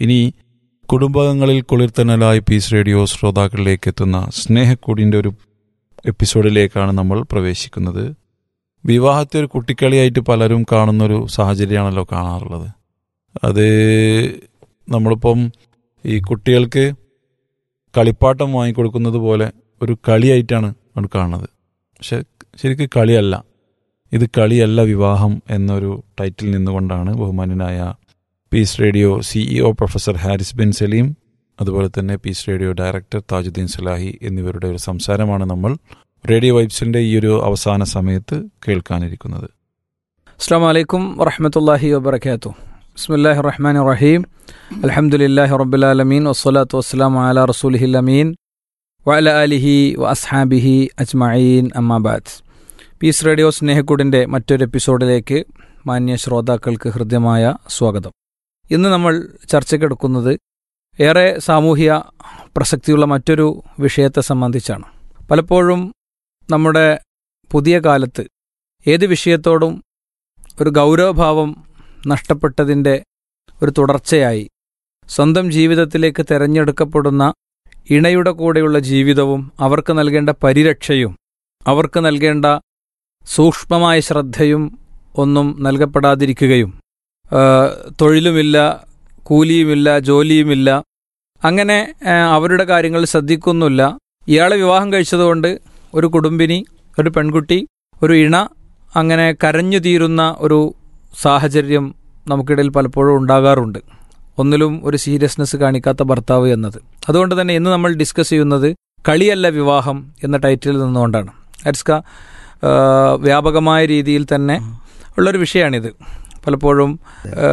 ഇനി കുടുംബങ്ങളിൽ കുളിർത്തനലായി piece radio ശ്രോതാക്കളിലേക്ക് എത്തുന്ന സ്നേഹക്കൂടിൻ്റെ ഒരു എപ്പിസോഡിലേക്കാണ് നമ്മൾ പ്രവേശിക്കുന്നത് വിവാഹത്തെ ഒരു കുട്ടിക്കളിയായിട്ട് പലരും കാണുന്നൊരു സാഹചര്യമാണല്ലോ കാണാറുള്ളത് അത് നമ്മളിപ്പം ഈ കുട്ടികൾക്ക് കളിപ്പാട്ടം വാങ്ങിക്കൊടുക്കുന്നത് പോലെ ഒരു കളിയായിട്ടാണ് നമ്മൾ കാണുന്നത് പക്ഷെ ശരിക്കും കളിയല്ല ഇത് കളിയല്ല വിവാഹം എന്നൊരു ടൈറ്റിൽ നിന്നുകൊണ്ടാണ് ബഹുമാന്യനായ Peace Radio CEO professor Haris bin Salim അതുപോലെ തന്നെ Peace Radio director Thajudeen Salahi എന്നിവരുടെ ഒരു സംസാരമാണ് നമ്മൾ റേഡിയോ വൈബ്സിന്റെ ഈ ഒരു അവസാന സമയത്ത് കേൾക്കാനിരിക്കുന്നത് അസ്സാം വലൈക്കും വറഹമത്തല്ലാഹി വബർക്കാത്തു ബിസ്മില്ലാഹി റഹ്മാൻ റഹീം അലഹമുല്ലാഹി റബ്ബുലാലമീൻ വസ്സലാത്തു വസ്സലാം അല റസൂലിഹിൽ അമീൻ വഅല അലിഹി വ അസ്ഹാബിഹി അജ്മഈൻ അമ്മാബാദ് പീസ് റേഡിയോ സ്നേഹക്കൂടിൻ്റെ മറ്റൊരു എപ്പിസോഡിലേക്ക് മാന്യ ശ്രോതാക്കൾക്ക് ഹൃദ്യമായ സ്വാഗതം ഇന്ന് നമ്മൾ ചർച്ചയ്ക്കെടുക്കുന്നത് ഏറെ സാമൂഹ്യ പ്രസക്തിയുള്ള മറ്റൊരു വിഷയത്തെ സംബന്ധിച്ചാണ് പലപ്പോഴും നമ്മുടെ പുതിയ കാലത്ത് ഏത് വിഷയത്തോടും ഒരു ഗൗരവഭാവം നഷ്ടപ്പെട്ടതിൻ്റെ ഒരു തുടർച്ചയായി സ്വന്തം ജീവിതത്തിലേക്ക് തിരഞ്ഞെടുക്കപ്പെടുന്ന ഇണയുടെ കൂടെയുള്ള ജീവിതവും അവർക്ക് നൽകേണ്ട പരിരക്ഷയും അവർക്ക് നൽകേണ്ട സൂക്ഷ്മമായ ശ്രദ്ധയും ഒന്നും നൽകപ്പെടാതിരിക്കുകയും ആ, തൊഴിലുമില്ല കൂലിയുമില്ല ജോലിയുമില്ല അങ്ങനെ ആ, അവരുടെ കാര്യങ്ങൾ ശ്രദ്ധിക്കുന്നില്ല ഇയാളെ വിവാഹം കഴിച്ചതുകൊണ്ട് ഒരു കുടുംബിനി ഒരു പെൺകുട്ടി ഒരു ഇണ അങ്ങനെ കരഞ്ഞു തീരുന്ന ഒരു സാഹചര്യം നമുക്കിടയിൽ പലപ്പോഴും ഉണ്ടാകാറുണ്ട് ഒന്നിലും ഒരു സീരിയസ്നെസ് കാണിക്കാത്ത ഭർത്താവ് എന്നത് അതുകൊണ്ട് തന്നെ ഇന്ന് നമ്മൾ ഡിസ്കസ് ചെയ്യുന്നത് കളിയല്ല വിവാഹം എന്ന ടൈറ്റിൽ നിന്നുകൊണ്ടാണ് അരിസ്ക ആ, വ്യാപകമായ രീതിയിൽ തന്നെ ഉള്ളൊരു വിഷയമാണിത് പലപ്പോഴും ആ,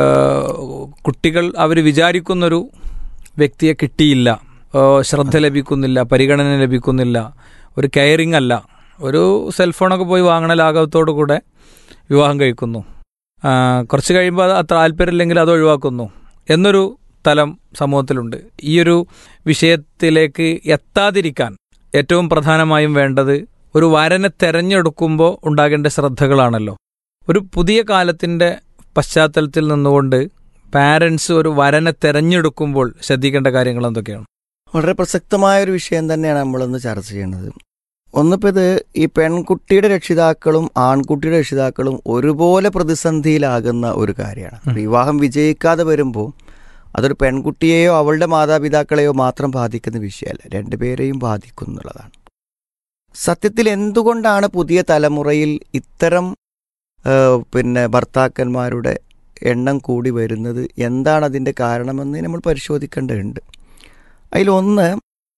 കുട്ടികൾ അവർ വിചാരിക്കുന്നൊരു വ്യക്തിയെ കിട്ടിയില്ല ആ, ശ്രദ്ധ ലഭിക്കുന്നില്ല പരിഗണന ലഭിക്കുന്നില്ല ഒരു കെയറിങ് അല്ല ഒരു സെൽഫോണൊക്കെ പോയി വാങ്ങണ ലാഘവത്തോടു കൂടെ വിവാഹം കഴിക്കുന്നു ആ, കുറച്ച് കഴിയുമ്പോൾ അത് അത്ര താല്പര്യമില്ലെങ്കിൽ അത് ഒഴിവാക്കുന്നു എന്നൊരു തലം സമൂഹത്തിലുണ്ട് ഈ ഒരു വിഷയത്തിലേക്ക് എത്താതിരിക്കാൻ ഏറ്റവും പ്രധാനമായും വേണ്ടത് ഒരു വരനെ തെരഞ്ഞെടുക്കുമ്പോൾ ഉണ്ടാകേണ്ട ശ്രദ്ധകളാണല്ലോ ഒരു പുതിയ കാലത്തിൻ്റെ പശ്ചാത്തലത്തിൽ നിന്നുകൊണ്ട് പാരൻസ് ഒരു വരനെ തെരഞ്ഞെടുക്കുമ്പോൾ ശ്രദ്ധിക്കേണ്ട കാര്യങ്ങൾ എന്തൊക്കെയാണ് വളരെ പ്രസക്തമായ ഒരു വിഷയം തന്നെയാണ് നമ്മളൊന്ന് ചർച്ച ചെയ്യുന്നത് ഒന്നിപ്പോൾ ഇത് ഈ പെൺകുട്ടിയുടെ രക്ഷിതാക്കളും ആൺകുട്ടിയുടെ രക്ഷിതാക്കളും ഒരുപോലെ പ്രതിസന്ധിയിലാകുന്ന ഒരു കാര്യമാണ് ഉം. വിവാഹം വിജയിക്കാതെ വരുമ്പോൾ അതൊരു പെൺകുട്ടിയെയോ അവളുടെ മാതാപിതാക്കളെയോ മാത്രം ബാധിക്കുന്ന വിഷയമല്ല രണ്ടുപേരെയും ബാധിക്കും എന്നുള്ളതാണ് സത്യത്തിൽ എന്തുകൊണ്ടാണ് പുതിയ തലമുറയിൽ ഇത്തരം ആ, പിന്നെ ഭർത്താക്കന്മാരുടെ എണ്ണം കൂടി വരുന്നത് എന്താണ് അതിൻ്റെ കാരണമെന്ന് നമ്മൾ പരിശോധിക്കേണ്ടതുണ്ട് അതിലൊന്ന്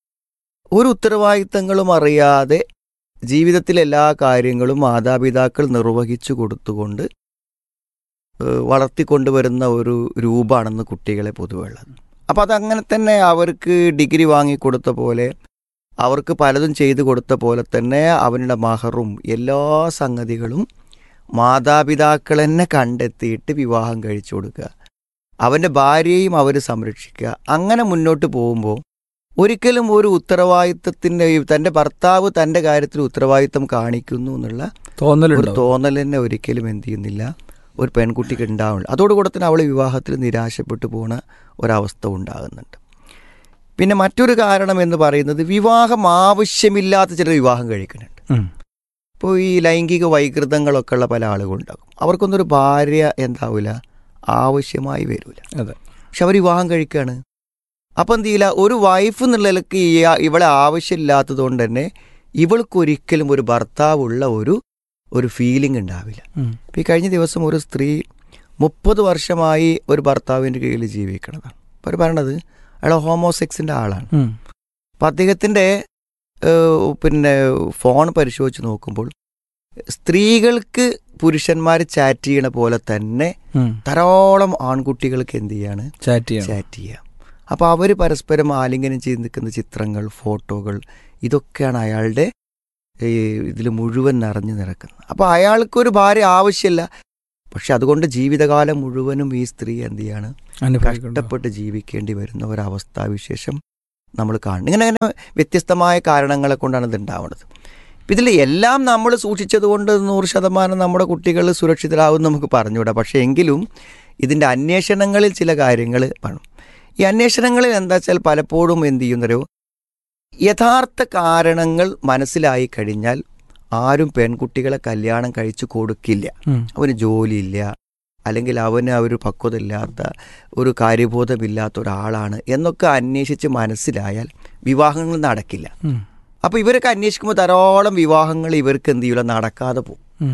ഒരു ഉത്തരവാദിത്തങ്ങളും അറിയാതെ ജീവിതത്തിലെ എല്ലാ കാര്യങ്ങളും മാതാപിതാക്കൾ നിർവഹിച്ചു കൊടുത്തുകൊണ്ട് ഏഹ് വളർത്തിക്കൊണ്ടുവരുന്ന ഒരു രൂപമാണെന്ന് കുട്ടികളെ പൊതുവെ ഉള്ളത് അപ്പോൾ അതങ്ങനെ തന്നെ അവർക്ക് ഡിഗ്രി വാങ്ങിക്കൊടുത്ത പോലെ അവർക്ക് പലതും ചെയ്തു കൊടുത്ത പോലെ തന്നെ അവരുടെ മഹറും എല്ലാ സംഗതികളും മാതാപിതാക്കൾ തന്നെ കണ്ടെത്തിയിട്ട് വിവാഹം കഴിച്ചു കൊടുക്കുക അവൻ്റെ ഭാര്യയെയും അവർ സംരക്ഷിക്കുക അങ്ങനെ മുന്നോട്ട് പോകുമ്പോൾ ഒരിക്കലും ഒരു ഉത്തരവാദിത്തത്തിൻ്റെ തൻ്റെ ഭർത്താവ് തൻ്റെ കാര്യത്തിൽ ഉത്തരവാദിത്തം കാണിക്കുന്നു എന്നുള്ള ഒരു തോന്നലുണ്ടോ തോന്നൽ തന്നെ ഒരിക്കലും എന്ത് ചെയ്യുന്നില്ല ഒരു പെൺകുട്ടിക്ക് ഉണ്ടാവില്ല അതോടുകൂടെ തന്നെ അവൾ വിവാഹത്തിൽ നിരാശപ്പെട്ടു പോകുന്ന ഒരവസ്ഥ ഉണ്ടാകുന്നുണ്ട് പിന്നെ മറ്റൊരു കാരണം എന്ന് പറയുന്നത് വിവാഹം ആവശ്യമില്ലാത്ത ചില വിവാഹം കഴിക്കുന്നുണ്ട് ഉം. ഇപ്പോൾ ഈ ലൈംഗിക വൈകൃതങ്ങളൊക്കെ ഉള്ള പല ആളുകളുണ്ടാകും അവർക്കൊന്നും ഒരു ഭാര്യ എന്താവില്ല ആവശ്യമായി വരില്ല അതെ പക്ഷെ അവർ വിവാഹം കഴിക്കുകയാണ് അപ്പം എന്ത് ചെയ്യില്ല ഒരു വൈഫ് എന്നുള്ളതിലേക്ക് ഈ- ഇവളെ ആവശ്യമില്ലാത്തത് കൊണ്ട് തന്നെ ഇവൾക്കൊരിക്കലും ഒരു ഭർത്താവുള്ള ഒരു ഒരു ഫീലിംഗ് ഉണ്ടാവില്ല ഉം. ഇപ്പം ഈ കഴിഞ്ഞ ദിവസം ഒരു സ്ത്രീ മുപ്പത് വർഷമായി ഒരു ഭർത്താവിൻ്റെ കീഴിൽ ജീവിക്കണതാണ് അപ്പോൾ അവർ പറയണത് അയാൾ ഹോമോസെക്സിൻ്റെ ആളാണ് ഉം. അപ്പം അദ്ദേഹത്തിൻ്റെ ഏഹ്, പിന്നെ ഫോൺ പരിശോധിച്ച് നോക്കുമ്പോൾ സ്ത്രീകൾക്ക് പുരുഷന്മാർ ചാറ്റ് ചെയ്യണ പോലെ തന്നെ ഉം. ധാരാളം ആൺകുട്ടികൾക്ക് എന്ത് ചെയ്യാണ് ചാറ്റ് ചെയ്യണം ചാറ്റ് ചെയ്യുക അപ്പോൾ അവർ പരസ്പരം ആലിംഗനം ചെയ്ത് നിൽക്കുന്ന ചിത്രങ്ങൾ ഫോട്ടോകൾ ഇതൊക്കെയാണ് അയാളുടെ ഇതിൽ മുഴുവൻ നിറഞ്ഞു നിറക്കുന്നത് അപ്പോൾ അയാൾക്കൊരു ഭാര്യ ആവശ്യമില്ല പക്ഷെ അതുകൊണ്ട് ജീവിതകാലം മുഴുവനും ഈ സ്ത്രീ എന്ത് ചെയ്യാണ് അനുഭവിക്കുന്നുണ്ടോ? കഷ്ടപ്പെട്ട് ജീവിക്കേണ്ടി വരുന്ന ഒരവസ്ഥാവിശേഷം നമ്മൾ കാണുന്നു ഇങ്ങനെ അങ്ങനെ വ്യത്യസ്തമായ കാരണങ്ങളെ കൊണ്ടാണ് ഇത് ഉണ്ടാവുന്നത് ഇപ്പം ഇതിൽ എല്ലാം നമ്മൾ സൂക്ഷിച്ചത് കൊണ്ട് നൂറ് ശതമാനം നമ്മുടെ കുട്ടികൾ സുരക്ഷിതരാകും നമുക്ക് പറഞ്ഞുകൂടാ പക്ഷേ എങ്കിലും ഇതിൻ്റെ അന്വേഷണങ്ങളിൽ ചില കാര്യങ്ങൾ വേണം ഈ അന്വേഷണങ്ങളിൽ എന്താ വെച്ചാൽ പലപ്പോഴും എന്ത് ചെയ്യുന്നവരോ യഥാർത്ഥ കാരണങ്ങൾ മനസ്സിലായി കഴിഞ്ഞാൽ ആരും പെൺകുട്ടികളെ കല്യാണം കഴിച്ചു കൊടുക്കില്ല ഉം. അവന് ജോലിയില്ല അല്ലെങ്കിൽ അവന് ആ ഒരു പക്വതയില്ലാത്ത ഒരു കാര്യബോധമില്ലാത്ത ഒരാളാണ് എന്നൊക്കെ അന്വേഷിച്ച് മനസ്സിലായാൽ വിവാഹങ്ങൾ നടക്കില്ല ഉം. അപ്പോൾ ഇവരൊക്കെ അന്വേഷിക്കുമ്പോൾ ധാരാളം വിവാഹങ്ങൾ ഇവർക്ക് എന്ത് ചെയ്യില്ല നടക്കാതെ പോകും ഉം.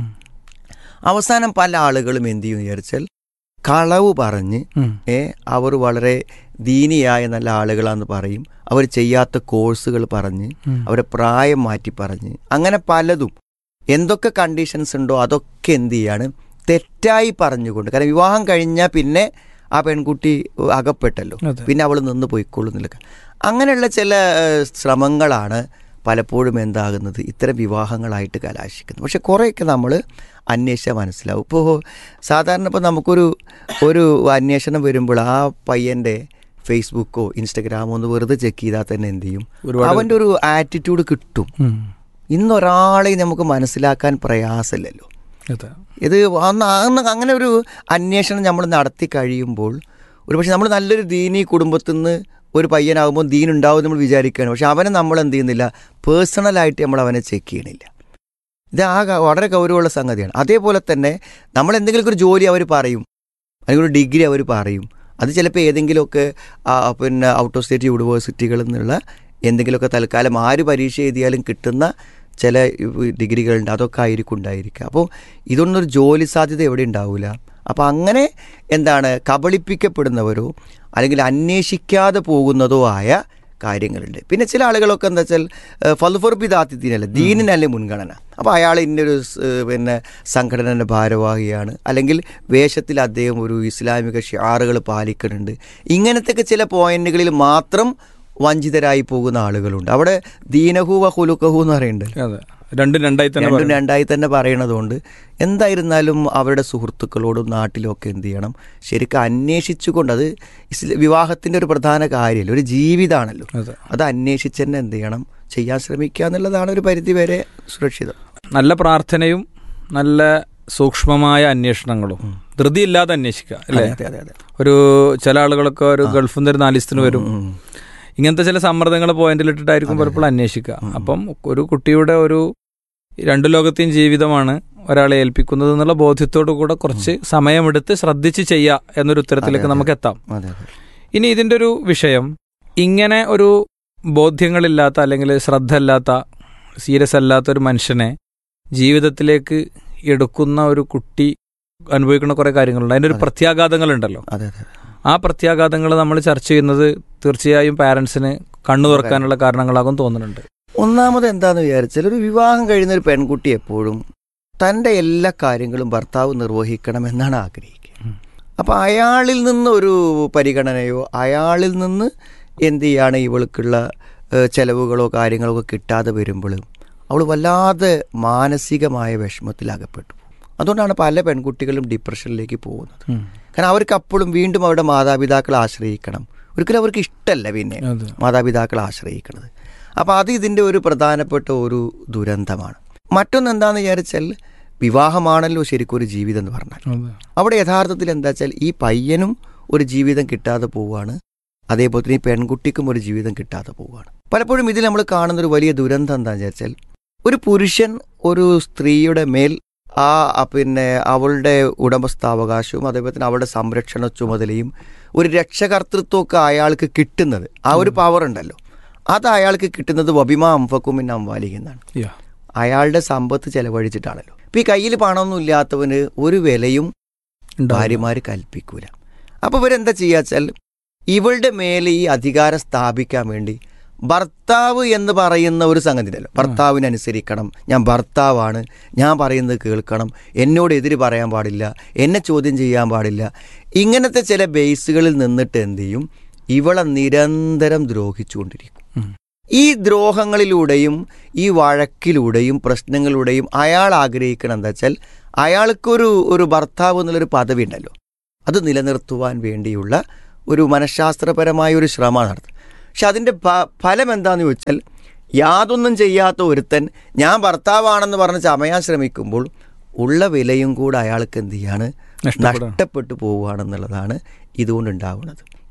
അവസാനം പല ആളുകളും എന്ത് ചെയ്യും വിചാരിച്ചാൽ കളവ് പറഞ്ഞ് ഉം. ഏ അവർ വളരെ ദീനിയായ നല്ല ആളുകളാന്ന് പറയും അവർ ചെയ്യാത്ത കോഴ്സുകൾ പറഞ്ഞ് ഉം. അവരെ പ്രായം മാറ്റി പറഞ്ഞ് അങ്ങനെ പലതും എന്തൊക്കെ കണ്ടീഷൻസ് ഉണ്ടോ അതൊക്കെ എന്ത് ചെയ്യാണ് തെറ്റായി പറഞ്ഞുകൊണ്ട് കാരണം വിവാഹം കഴിഞ്ഞാൽ പിന്നെ ആ പെൺകുട്ടി അകപ്പെട്ടല്ലോ അതെ. പിന്നെ അവൾ നിന്ന് പോയിക്കൊള്ളുന്നില്ല അങ്ങനെയുള്ള ചില ഏഹ്, ശ്രമങ്ങളാണ് പലപ്പോഴും എന്താകുന്നത് ഇത്തരം വിവാഹങ്ങളായിട്ട് കലാശിക്കുന്നത് പക്ഷെ കുറേയൊക്കെ നമ്മൾ അന്വേഷിച്ചാൽ മനസ്സിലാവും ഇപ്പോൾ സാധാരണ ഇപ്പോൾ നമുക്കൊരു ഒരു അന്വേഷണം വരുമ്പോൾ ആ പയ്യൻ്റെ ഫേസ്ബുക്കോ ഇൻസ്റ്റഗ്രാമോ ഒന്ന് വെറുതെ ചെക്ക് ചെയ്താൽ തന്നെ എന്ത് ചെയ്യും ഒരുപാട് അവൻ്റെ ഒരു ആറ്റിറ്റ്യൂഡ് കിട്ടും ഉം. ഇന്നൊരാളെയും നമുക്ക് മനസ്സിലാക്കാൻ പ്രയാസമില്ലല്ലോ അതെ ഇത് അന്ന് അന്ന് അങ്ങനെ ഒരു അന്വേഷണം നമ്മൾ നടത്തി കഴിയുമ്പോൾ ഒരു പക്ഷേ നമ്മൾ നല്ലൊരു ദീനി കുടുംബത്തിൽ നിന്ന് ഒരു പയ്യനാകുമ്പോൾ ദീൻ ഉണ്ടാവും നമ്മൾ വിചാരിക്കുകയാണ് പക്ഷെ അവനെ നമ്മൾ എന്ത് ചെയ്യുന്നില്ല പേഴ്സണലായിട്ട് നമ്മൾ അവനെ ചെക്ക് ചെയ്യണില്ല ഇത് ആ ഗ- വളരെ ഗൗരവമുള്ള സംഗതിയാണ് അതേപോലെ തന്നെ നമ്മൾ എന്തെങ്കിലും ഒരു ജോലി അവർ പറയും അല്ലെങ്കിൽ ഒരു ഡിഗ്രി അവർ പറയും അത് ചിലപ്പോൾ ഏതെങ്കിലുമൊക്കെ ആ, പിന്നെ ഔട്ട് ഓഫ് സ്റ്റേറ്റ് യൂണിവേഴ്സിറ്റികളിൽ നിന്നുള്ള എന്തെങ്കിലുമൊക്കെ തൽക്കാലം ആര് പരീക്ഷ എഴുതിയാലും കിട്ടുന്ന ചില ഡിഗ്രികളുണ്ട് അതൊക്കെ ആയിരിക്കും ഉണ്ടായിരിക്കുക അപ്പോൾ ഇതൊന്നും ഒരു ജോലി സാധ്യത എവിടെ ഉണ്ടാവില്ല അപ്പോൾ അങ്ങനെ എന്താണ് കബളിപ്പിക്കപ്പെടുന്നവരോ അല്ലെങ്കിൽ അന്വേഷിക്കാതെ പോകുന്നതോ ആയ കാര്യങ്ങളുണ്ട് പിന്നെ ചില ആളുകളൊക്കെ എന്താ വെച്ചാൽ ഫൽഫുർ ദീനല്ല ദീനിനല്ലേ മുൻഗണന അപ്പോൾ അയാൾ ഇന്നൊരു സ്, ഏഹ്, പിന്നെ സംഘടനയുടെ ഭാരവാഹിയാണ് അല്ലെങ്കിൽ വേഷത്തിൽ അദ്ദേഹം ഒരു ഇസ്ലാമിക ഷിയാറുകൾ പാലിക്കുന്നുണ്ട് ഇങ്ങനത്തെ ചില പോയിന്റുകളിൽ മാത്രം വഞ്ചിതരായി പോകുന്ന ആളുകളുണ്ട് അവിടെ ദീനഹു വ ഹുലുക്കഹു എന്ന് പറയുന്നുണ്ട് അതെ രണ്ടും രണ്ടായി തന്നെ രണ്ടും പറയണം. രണ്ടായി തന്നെ പറയണതുകൊണ്ട് എന്തായിരുന്നാലും അവരുടെ സുഹൃത്തുക്കളോടും നാട്ടിലും ഒക്കെ എന്ത് ചെയ്യണം ശരിക്കും അന്വേഷിച്ചുകൊണ്ട് അത് ഇസ്ല- വിവാഹത്തിന്റെ ഒരു പ്രധാന കാര്യമല്ല ഒരു ജീവിതമാണല്ലോ അതെ അത് അന്വേഷിച്ച് തന്നെ എന്ത് ചെയ്യണം ചെയ്യാൻ ശ്രമിക്കുക എന്നുള്ളതാണ് ഒരു പരിധി വരെ സുരക്ഷിതം നല്ല പ്രാർത്ഥനയും നല്ല സൂക്ഷ്മമായ അന്വേഷണങ്ങളും ധൃതിയില്ലാതെ അന്വേഷിക്കുക അല്ലേ അതെ അതെ അതെ ഒരു ചില ആളുകളൊക്കെ ഒരു ഗൾഫിൽ നിന്ന് ഒരു നാലിസ്തിന് വരും ഉം. ഇങ്ങനത്തെ ചില സമ്മർദ്ദങ്ങൾ പോയിന്റിലിട്ടിട്ടായിരിക്കും പലപ്പോഴും അന്വേഷിക്കുക അപ്പം ഒരു കുട്ടിയുടെ ഒരു രണ്ടു ലോകത്തെയും ജീവിതമാണ് ഒരാളെ ഏൽപ്പിക്കുന്നത് എന്നുള്ള ബോധ്യത്തോടു കൂടെ കുറച്ച് സമയമെടുത്ത് ശ്രദ്ധിച്ച് ചെയ്യുക എന്നൊരു ഉത്തരത്തിലേക്ക് അതെ, അതെ. നമുക്ക് എത്താം അതെ അതെ ഇനി ഇതിന്റെ ഒരു വിഷയം ഇങ്ങനെ ഒരു ബോധ്യങ്ങളില്ലാത്ത അല്ലെങ്കിൽ ശ്രദ്ധ അല്ലാത്ത സീരിയസ് അല്ലാത്ത ഒരു മനുഷ്യനെ ജീവിതത്തിലേക്ക് എടുക്കുന്ന ഒരു കുട്ടി അനുഭവിക്കുന്ന കുറെ കാര്യങ്ങളുണ്ട് അതിന്റെ ഒരു അതെ. പ്രത്യാഘാതങ്ങളുണ്ടല്ലോ അതെ അതെ ആ പ്രത്യാഘാതങ്ങൾ നമ്മൾ ചർച്ച ചെയ്യുന്നത് തീർച്ചയായും പാരന്റ്സിന് കണ്ണു തുറക്കാനുള്ള കാരണങ്ങളാകും തോന്നുന്നുണ്ട് ഒന്നാമത് എന്താന്ന് വിചാരിച്ചാൽ ഒരു വിവാഹം കഴിയുന്ന ഒരു പെൺകുട്ടി എപ്പോഴും തൻ്റെ എല്ലാ കാര്യങ്ങളും ഭർത്താവ് നിർവഹിക്കണമെന്നാണ് ആഗ്രഹിക്കുക ഉം. അപ്പോൾ അയാളിൽ നിന്ന് ഒരു പരിഗണനയോ അയാളിൽ നിന്ന് എന്ത് ചെയ്യാണ് ഇവൾക്കുള്ള ഏഹ്, ചെലവുകളോ കാര്യങ്ങളോ ഒക്കെ കിട്ടാതെ വരുമ്പോൾ അവൾ വല്ലാതെ മാനസികമായ വിഷമത്തിൽ അകപ്പെട്ടു പോകും. അതുകൊണ്ടാണ് പല പെൺകുട്ടികളും ഡിപ്രഷനിലേക്ക് പോകുന്നത് കാരണം അവർക്ക് അപ്പോഴും വീണ്ടും അവരുടെ മാതാപിതാക്കളെ ആശ്രയിക്കണം ഒരിക്കലും അവർക്ക് ഇഷ്ടമല്ല പിന്നെ അതെ മാതാപിതാക്കളെ ആശ്രയിക്കുന്നത് അപ്പോൾ അത് ഇതിൻ്റെ ഒരു പ്രധാനപ്പെട്ട ഒരു ദുരന്തമാണ് മറ്റൊന്ന് എന്താണെന്ന് വിചാരിച്ചാൽ വിവാഹമാണല്ലോ ശരിക്കും ഒരു ജീവിതം എന്ന് പറഞ്ഞാൽ അതെ അവിടെ യഥാർത്ഥത്തിൽ എന്താ വെച്ചാൽ ഈ പയ്യനും ഒരു ജീവിതം കിട്ടാതെ പോവുകയാണ് അതേപോലെ തന്നെ ഈ പെൺകുട്ടിക്കും ഒരു ജീവിതം കിട്ടാതെ പോവുകയാണ് പലപ്പോഴും ഇതിൽ നമ്മൾ കാണുന്ന ഒരു വലിയ ദുരന്തം എന്താണെന്ന് വെച്ചാൽ ഒരു പുരുഷൻ ഒരു സ്ത്രീയുടെ മേൽ ആ ആ പിന്നെ അവളുടെ ഉടമസ്ഥാവകാശവും അതേപോലെ തന്നെ അവളുടെ സംരക്ഷണ ചുമതലയും ഒരു രക്ഷകർത്തൃത്വമൊക്കെ അയാൾക്ക് കിട്ടുന്നത് ആ ഒരു പവർ ഉണ്ടല്ലോ അത് അയാൾക്ക് കിട്ടുന്നത് വബിമാ അംഫക്കുമിൻ അംവാലിക്കുന്നാണ് യാ അയാളുടെ സമ്പത്ത് ചെലവഴിച്ചിട്ടാണല്ലോ ഇപ്പം ഈ കയ്യിൽ പണമൊന്നും ഇല്ലാത്തവന് ഒരു വിലയും ഉണ്ടാവില്ല. ഭാര്യമാർ കൽപ്പിക്കൂല അപ്പോൾ ഇവരെന്താ ചെയ്യാച്ചാൽ ഇവളുടെ മേലെ ഈ അധികാരം സ്ഥാപിക്കാൻ വേണ്ടി ഭർത്താവ് എന്ന് പറയുന്ന ഒരു സംഗതി ഉണ്ടല്ലോ ഭർത്താവിനെ അനുസരിക്കണം ഞാൻ ഭർത്താവാണ് ഞാൻ പറയുന്നത് കേൾക്കണം എന്നോട് എതിര് പറയാൻ പാടില്ല എന്നെ ചോദ്യം ചെയ്യാൻ പാടില്ല ഇങ്ങനത്തെ ചില ബേസുകളിൽ നിന്നിട്ട് എന്ത് ചെയ്യും ഇവളെ നിരന്തരം ദ്രോഹിച്ചുകൊണ്ടിരിക്കും ഉം. ഈ ദ്രോഹങ്ങളിലൂടെയും ഈ വഴക്കിലൂടെയും പ്രശ്നങ്ങളിലൂടെയും അയാൾ ആഗ്രഹിക്കണം എന്താ വെച്ചാൽ അയാൾക്കൊരു ഒരു ഭർത്താവ് എന്നുള്ളൊരു പദവി ഉണ്ടല്ലോ അത് നിലനിർത്തുവാൻ വേണ്ടിയുള്ള ഒരു മനഃശാസ്ത്രപരമായ ഒരു ശ്രമമാണ് നടത്തുന്നത് പക്ഷെ അതിൻ്റെ ഫ- ഫലം എന്താന്ന് ചോദിച്ചാൽ യാതൊന്നും ചെയ്യാത്ത ഒരുത്തൻ ഞാൻ ഭർത്താവാണെന്ന് പറഞ്ഞ് ചമയാൻ ശ്രമിക്കുമ്പോൾ ഉള്ള വിലയും കൂടെ അയാൾക്ക് എന്ത് ചെയ്യാണ് നഷ്ടപ്പെടുകയാണ്. നഷ്ടപ്പെട്ടു പോവുകയാണെന്നുള്ളതാണ് ഇതുകൊണ്ടുണ്ടാവുന്നത്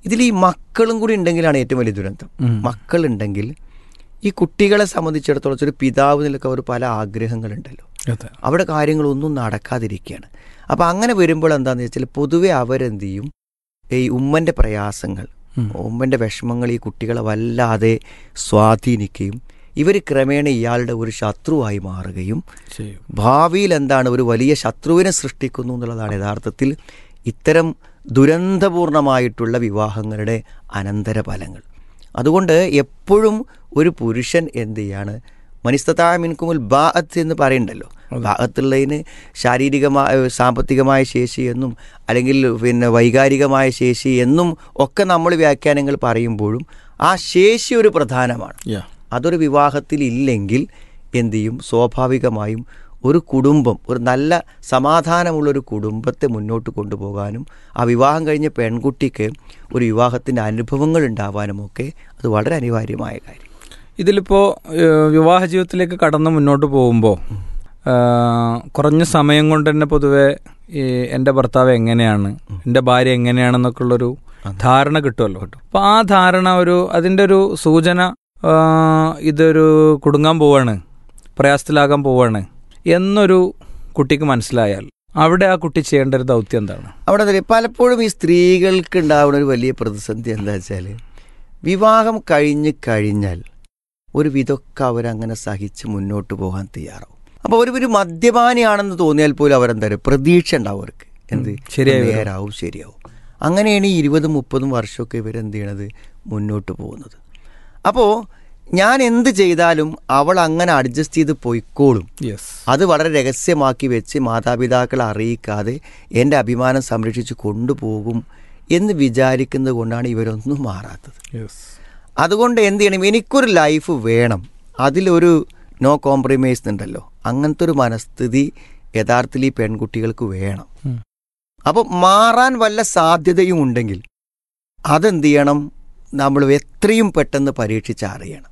ഇതിൽ ഈ മക്കളും കൂടി ഉണ്ടെങ്കിലാണ് ഏറ്റവും വലിയ ദുരന്തം ഉം. മക്കളുണ്ടെങ്കിൽ ഈ കുട്ടികളെ സംബന്ധിച്ചിടത്തോളം ഒരു പിതാവ് നിലക്ക് അവർ പല ആഗ്രഹങ്ങളുണ്ടല്ലോ അതെ അവിടെ കാര്യങ്ങളൊന്നും നടക്കാതിരിക്കുകയാണ് അപ്പോൾ അങ്ങനെ വരുമ്പോൾ എന്താണെന്ന് വെച്ചാൽ പൊതുവെ അവരെന്ത് ചെയ്യും ഈ ഉമ്മൻ്റെ പ്രയാസങ്ങൾ ഉം. ഉമ്മൻ്റെ വിഷമങ്ങൾ ഈ കുട്ടികളെ വല്ലാതെ സ്വാധീനിക്കുകയും ഇവർ ക്രമേണ ഇയാളുടെ ഒരു ശത്രുവായി മാറുകയും ചെയ്യും ഭാവിയിൽ എന്താണ് ഒരു വലിയ ശത്രുവിനെ സൃഷ്ടിക്കുന്നു എന്നുള്ളതാണ് യഥാർത്ഥത്തിൽ ഇത്തരം ദുരന്തപൂർണമായിട്ടുള്ള വിവാഹങ്ങളുടെ അനന്തരഫലങ്ങൾ അതുകൊണ്ട് എപ്പോഴും ഒരു പുരുഷൻ എന്ത് ചെയ്യാണ് മനിസ്തതായ മിൻകുമുൽ ബാഅത്ത് എന്ന് പറയുന്നുണ്ടല്ലോ ബാഅത്തുള്ളതിന് ശാരീരികമായ സാമ്പത്തികമായ ശേഷി എന്നും അല്ലെങ്കിൽ പിന്നെ വൈകാരികമായ ശേഷി എന്നും ഒക്കെ നമ്മൾ വ്യാഖ്യാനങ്ങൾ പറയുമ്പോഴും ആ ശേഷി ഒരു പ്രധാനമാണ് യാ അതൊരു വിവാഹത്തിൽ ഇല്ലെങ്കിൽ എന്തു ചെയ്യും സ്വാഭാവികമായും ഒരു കുടുംബം ഒരു നല്ല സമാധാനമുള്ളൊരു കുടുംബത്തെ മുന്നോട്ട് കൊണ്ടുപോകാനും ആ വിവാഹം കഴിഞ്ഞ പെൺകുട്ടിക്ക് ഒരു വിവാഹത്തിൻ്റെ അനുഭവങ്ങൾ ഉണ്ടാവാനും ഒക്കെ അത് വളരെ അനിവാര്യമായ കാര്യം ഇതിലിപ്പോൾ വിവാഹ ജീവിതത്തിലേക്ക് കടന്ന് മുന്നോട്ട് പോകുമ്പോൾ കുറഞ്ഞ സമയം കൊണ്ട് തന്നെ പൊതുവെ ഈ എൻ്റെ ഭർത്താവ് എങ്ങനെയാണ് എൻ്റെ ഭാര്യ എങ്ങനെയാണെന്നൊക്കെ ഉള്ളൊരു ധാരണ കിട്ടുമല്ലോ അപ്പോൾ ആ ധാരണ ഒരു അതിൻ്റെ ഒരു സൂചന ആ, ഇതൊരു കുടുങ്ങാൻ പോവാണ് പ്രയാസത്തിലാകാൻ പോവാണ് എന്നൊരു കുട്ടിക്ക് മനസ്സിലായാൽ അവിടെ ആ കുട്ടി ചെയ്യേണ്ട ഒരു ദൗത്യം എന്താണ് അവിടെ തന്നെ പലപ്പോഴും ഈ സ്ത്രീകൾക്ക് ഉണ്ടാവുന്ന ഒരു വലിയ പ്രതിസന്ധി എന്താ വെച്ചാൽ വിവാഹം കഴിഞ്ഞ് കഴിഞ്ഞാൽ ഒരു വിധമൊക്കെ അവരങ്ങനെ സഹിച്ച് മുന്നോട്ട് പോകാൻ തയ്യാറാവും അപ്പോൾ ഒരു ഒരു മദ്യപാനിയാണെന്ന് തോന്നിയാൽ പോലും അവരെന്താ പറയുക പ്രതീക്ഷ ഉണ്ടാവും അവർക്ക് എന്ത് ശരിയായി വരും. നേരാവും ശരിയാവും അങ്ങനെയാണ് ഈ ഇരുപതും മുപ്പതും വർഷമൊക്കെ ഇവരെന്ത് ചെയ്യണത് മുന്നോട്ട് പോകുന്നത് അപ്പോൾ ഞാൻ എന്ത് ചെയ്താലും അവൾ അങ്ങനെ അഡ്ജസ്റ്റ് ചെയ്ത് പോയിക്കോളും യെസ് അത് വളരെ രഹസ്യമാക്കി വെച്ച് മാതാപിതാക്കളെ അറിയിക്കാതെ എൻ്റെ അഭിമാനം സംരക്ഷിച്ച് കൊണ്ടുപോകും എന്ന് വിചാരിക്കുന്നത് കൊണ്ടാണ് ഇവരൊന്നും മാറാത്തത് യെസ് അതുകൊണ്ട് എന്ത് ചെയ്യണം എനിക്കൊരു ലൈഫ് വേണം അതിലൊരു നോ കോംപ്രമൈസ് ഉണ്ടല്ലോ അങ്ങനത്തെ ഒരു മനസ്ഥിതി യഥാർത്ഥത്തിൽ ഈ പെൺകുട്ടികൾക്ക് വേണം ഉം. അപ്പോൾ മാറാൻ വല്ല സാധ്യതയും ഉണ്ടെങ്കിൽ അതെന്ത് ചെയ്യണം നമ്മൾ എത്രയും പെട്ടെന്ന് പരീക്ഷിച്ച് അറിയണം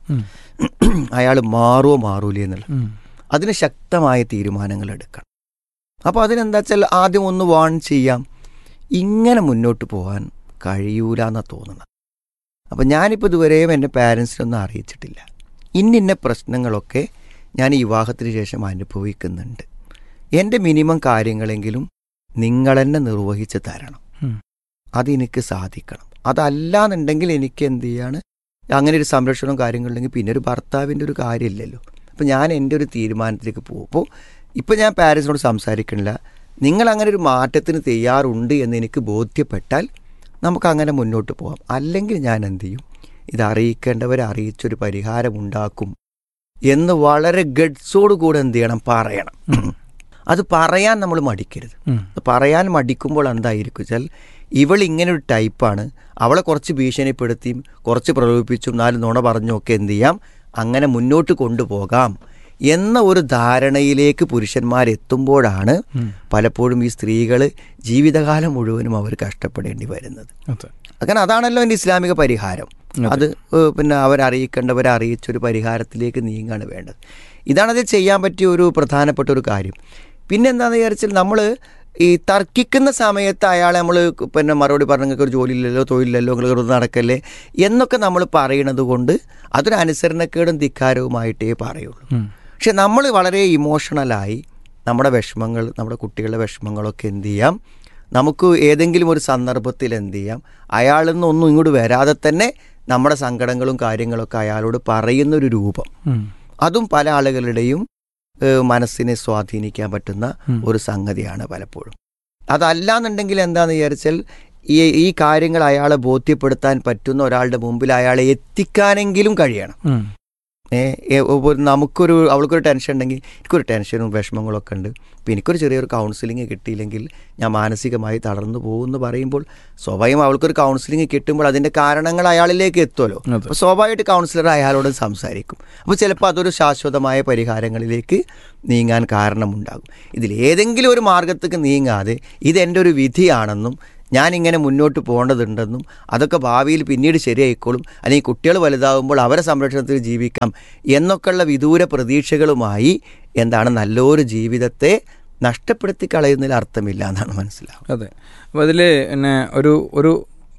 അയാൾ മാറുമോ മാറൂലേ എന്നുള്ള അതിന് ശക്തമായ തീരുമാനങ്ങൾ എടുക്കണം അപ്പോൾ അതിനെന്താ വെച്ചാൽ ആദ്യം ഒന്ന് വാൺ ചെയ്യാം ഇങ്ങനെ മുന്നോട്ട് പോകാൻ കഴിയൂല എന്നാണ് തോന്നുന്നത് അപ്പം ഞാനിപ്പോൾ ഇതുവരെയും എൻ്റെ പാരൻസിനൊന്നും അറിയിച്ചിട്ടില്ല ഇന്നിന്ന പ്രശ്നങ്ങളൊക്കെ ഞാൻ ഈ വിവാഹത്തിന് ശേഷം അനുഭവിക്കുന്നുണ്ട് എൻ്റെ മിനിമം കാര്യങ്ങളെങ്കിലും നിങ്ങൾ തന്നെ നിർവഹിച്ച് തരണം ഉം. അതെനിക്ക് സാധിക്കണം അതല്ലാന്നുണ്ടെങ്കിൽ എനിക്ക് എന്ത് ചെയ്യാണ് അങ്ങനെ ഒരു സംരക്ഷണവും കാര്യങ്ങളുണ്ടെങ്കിൽ പിന്നെ ഒരു ഭർത്താവിൻ്റെ ഒരു കാര്യമില്ലല്ലോ അപ്പം ഞാൻ എൻ്റെ ഒരു തീരുമാനത്തിലേക്ക് പോകും അപ്പോൾ ഇപ്പം ഞാൻ പാരൻസിനോട് സംസാരിക്കണില്ല നിങ്ങൾ അങ്ങനെ ഒരു മാറ്റത്തിന് തയ്യാറുണ്ട് എന്ന് എനിക്ക് ബോധ്യപ്പെട്ടാൽ നമുക്ക് അങ്ങനെ മുന്നോട്ട് പോകാം അല്ലെങ്കിൽ ഞാൻ എന്ത് ചെയ്യും ഇത് അറിയിക്കേണ്ടവരെ അറിയിച്ചൊരു പരിഹാരം ഉണ്ടാക്കും എന്ന് വളരെ ഗഡ്സോട് കൂടെ എന്ത് ചെയ്യണം പറയണം അത് പറയാൻ നമ്മൾ മടിക്കരുത് അത് പറയാൻ മടിക്കുമ്പോൾ എന്തായിരിക്കും വെച്ചാൽ ഇവൾ ഇങ്ങനെ ഒരു ടൈപ്പാണ് അവളെ കുറച്ച് ഭീഷണിപ്പെടുത്തിയും കുറച്ച് പ്രലോഭിപ്പിച്ചും നാല് നുണ പറഞ്ഞും ഒക്കെ എന്ത് ചെയ്യാം അങ്ങനെ മുന്നോട്ട് കൊണ്ടുപോകാം എന്ന ഒരു ധാരണയിലേക്ക് പുരുഷന്മാരെത്തുമ്പോഴാണ് പലപ്പോഴും ഈ സ്ത്രീകൾ ജീവിതകാലം മുഴുവനും അവർ കഷ്ടപ്പെടേണ്ടി വരുന്നത് അതെ അങ്ങനെ അതാണല്ലോ എൻ്റെ ഇസ്ലാമിക പരിഹാരം അത് ഏഹ്, പിന്നെ അവരറിയിക്കേണ്ടവരെ അറിയിച്ചൊരു പരിഹാരത്തിലേക്ക് നീങ്ങാണ് വേണ്ടത് ഇതാണതിൽ ചെയ്യാൻ പറ്റിയ ഒരു പ്രധാനപ്പെട്ട ഒരു കാര്യം പിന്നെ എന്താണെന്ന് വിചാരിച്ചാൽ നമ്മൾ ഈ തർക്കിക്കുന്ന സമയത്ത് അയാളെ നമ്മൾ പിന്നെ മറുപടി പറഞ്ഞ നിങ്ങൾക്ക് ഒരു ജോലിയില്ലല്ലോ തൊഴിലില്ലല്ലോ നിങ്ങൾ വെറുതെ നടക്കല്ലേ എന്നൊക്കെ നമ്മൾ പറയണത് കൊണ്ട് അതൊരു അനുസരണക്കേടും ധിക്കാരവുമായിട്ടേ പറയുള്ളൂ ഉം. പക്ഷെ നമ്മൾ വളരെ ഇമോഷണലായി നമ്മുടെ വിഷമങ്ങൾ നമ്മുടെ കുട്ടികളുടെ വിഷമങ്ങളൊക്കെ എന്ത് ചെയ്യാം നമുക്ക് ഏതെങ്കിലും ഒരു സന്ദർഭത്തിൽ എന്ത് ചെയ്യാം അയാളിൽ നിന്നൊന്നും ഇങ്ങോട്ട് വരാതെ തന്നെ നമ്മുടെ സങ്കടങ്ങളും കാര്യങ്ങളൊക്കെ അയാളോട് പറയുന്ന ഒരു രൂപം ഉം. അതും പല ആളുകളുടെയും ഏഹ്, മനസ്സിനെ സ്വാധീനിക്കാൻ പറ്റുന്ന ഉം. ഒരു സംഗതിയാണ് പലപ്പോഴും അതല്ലാന്നുണ്ടെങ്കിൽ എന്താണെന്ന് വിചാരിച്ചാൽ ഈ ഈ കാര്യങ്ങൾ അയാളെ ബോധ്യപ്പെടുത്താൻ പറ്റുന്ന ഒരാളുടെ മുമ്പിൽ അയാളെ എത്തിക്കാനെങ്കിലും കഴിയണം ഉം. ഏ, ഏ, ഒരു നമുക്കൊരു അവൾക്കൊരു ടെൻഷൻ ഉണ്ടെങ്കിൽ എനിക്കൊരു ടെൻഷനും വിഷമങ്ങളൊക്കെ ഉണ്ട് അപ്പോൾ എനിക്കൊരു ചെറിയൊരു കൗൺസിലിംഗ് കിട്ടിയില്ലെങ്കിൽ ഞാൻ മാനസികമായി തളർന്നു പോകുമെന്ന് പറയുമ്പോൾ സ്വാഭാവികം അവൾക്കൊരു കൗൺസിലിംഗ് കിട്ടുമ്പോൾ അതിൻ്റെ കാരണങ്ങൾ അയാളിലേക്ക് എത്തുമല്ലോ അതെ. അപ്പോൾ സ്വാഭാവികമായിട്ട് കൗൺസിലർ അയാളോട് സംസാരിക്കും അപ്പോൾ ചിലപ്പോൾ അതൊരു ശാശ്വതമായ പരിഹാരങ്ങളിലേക്ക് നീങ്ങാൻ കാരണമുണ്ടാകും ഇതിൽ ഏതെങ്കിലും ഒരു മാർഗത്തേക്ക് നീങ്ങാതെ ഇതെൻ്റെ ഒരു വിധിയാണെന്നും ഞാനിങ്ങനെ മുന്നോട്ട് പോകേണ്ടതുണ്ടെന്നും അതൊക്കെ ഭാവിയിൽ പിന്നീട് ശരിയായിക്കോളും അല്ലെങ്കിൽ കുട്ടികൾ വലുതാകുമ്പോൾ അവരെ സംരക്ഷണത്തിൽ ജീവിക്കാം എന്നൊക്കെയുള്ള വിദൂര പ്രതീക്ഷകളുമായി എന്താണ് നല്ലൊരു ജീവിതത്തെ നഷ്ടപ്പെടുത്തി കളയുന്നതിൽ അർത്ഥമില്ല എന്നാണ് മനസ്സിലാവുന്നത് അതെ അപ്പോൾ അതിൽ പിന്നെ ഒരു ഒരു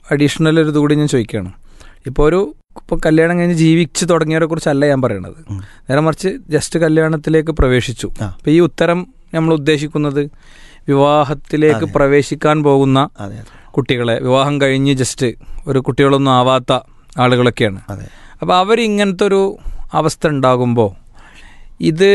അഡീഷണൽ ഒരു ഇതുകൂടി ഞാൻ ചോദിക്കുകയാണ് ഇപ്പോൾ ഒരു ഇപ്പോൾ കല്യാണം കഴിഞ്ഞ് ജീവിച്ച് തുടങ്ങിയവരെ കുറിച്ചല്ല ഞാൻ പറയണത് ഉം. നേരെ മറിച്ച് ജസ്റ്റ് കല്യാണത്തിലേക്ക് പ്രവേശിച്ചു ആ. അപ്പോൾ ഈ ഉത്തരം നമ്മൾ ഉദ്ദേശിക്കുന്നത് വിവാഹത്തിലേക്ക് അതെ. പ്രവേശിക്കാൻ പോകുന്ന അതെ അതെ കുട്ടികളെ വിവാഹം കഴിഞ്ഞ് ജസ്റ്റ് ഒരു കുട്ടികളൊന്നും ആവാത്ത ആളുകളൊക്കെയാണ് അതെ അപ്പോൾ അവർ ഇങ്ങനത്തെ ഒരു അവസ്ഥ ഉണ്ടാകുമ്പോൾ ഇത്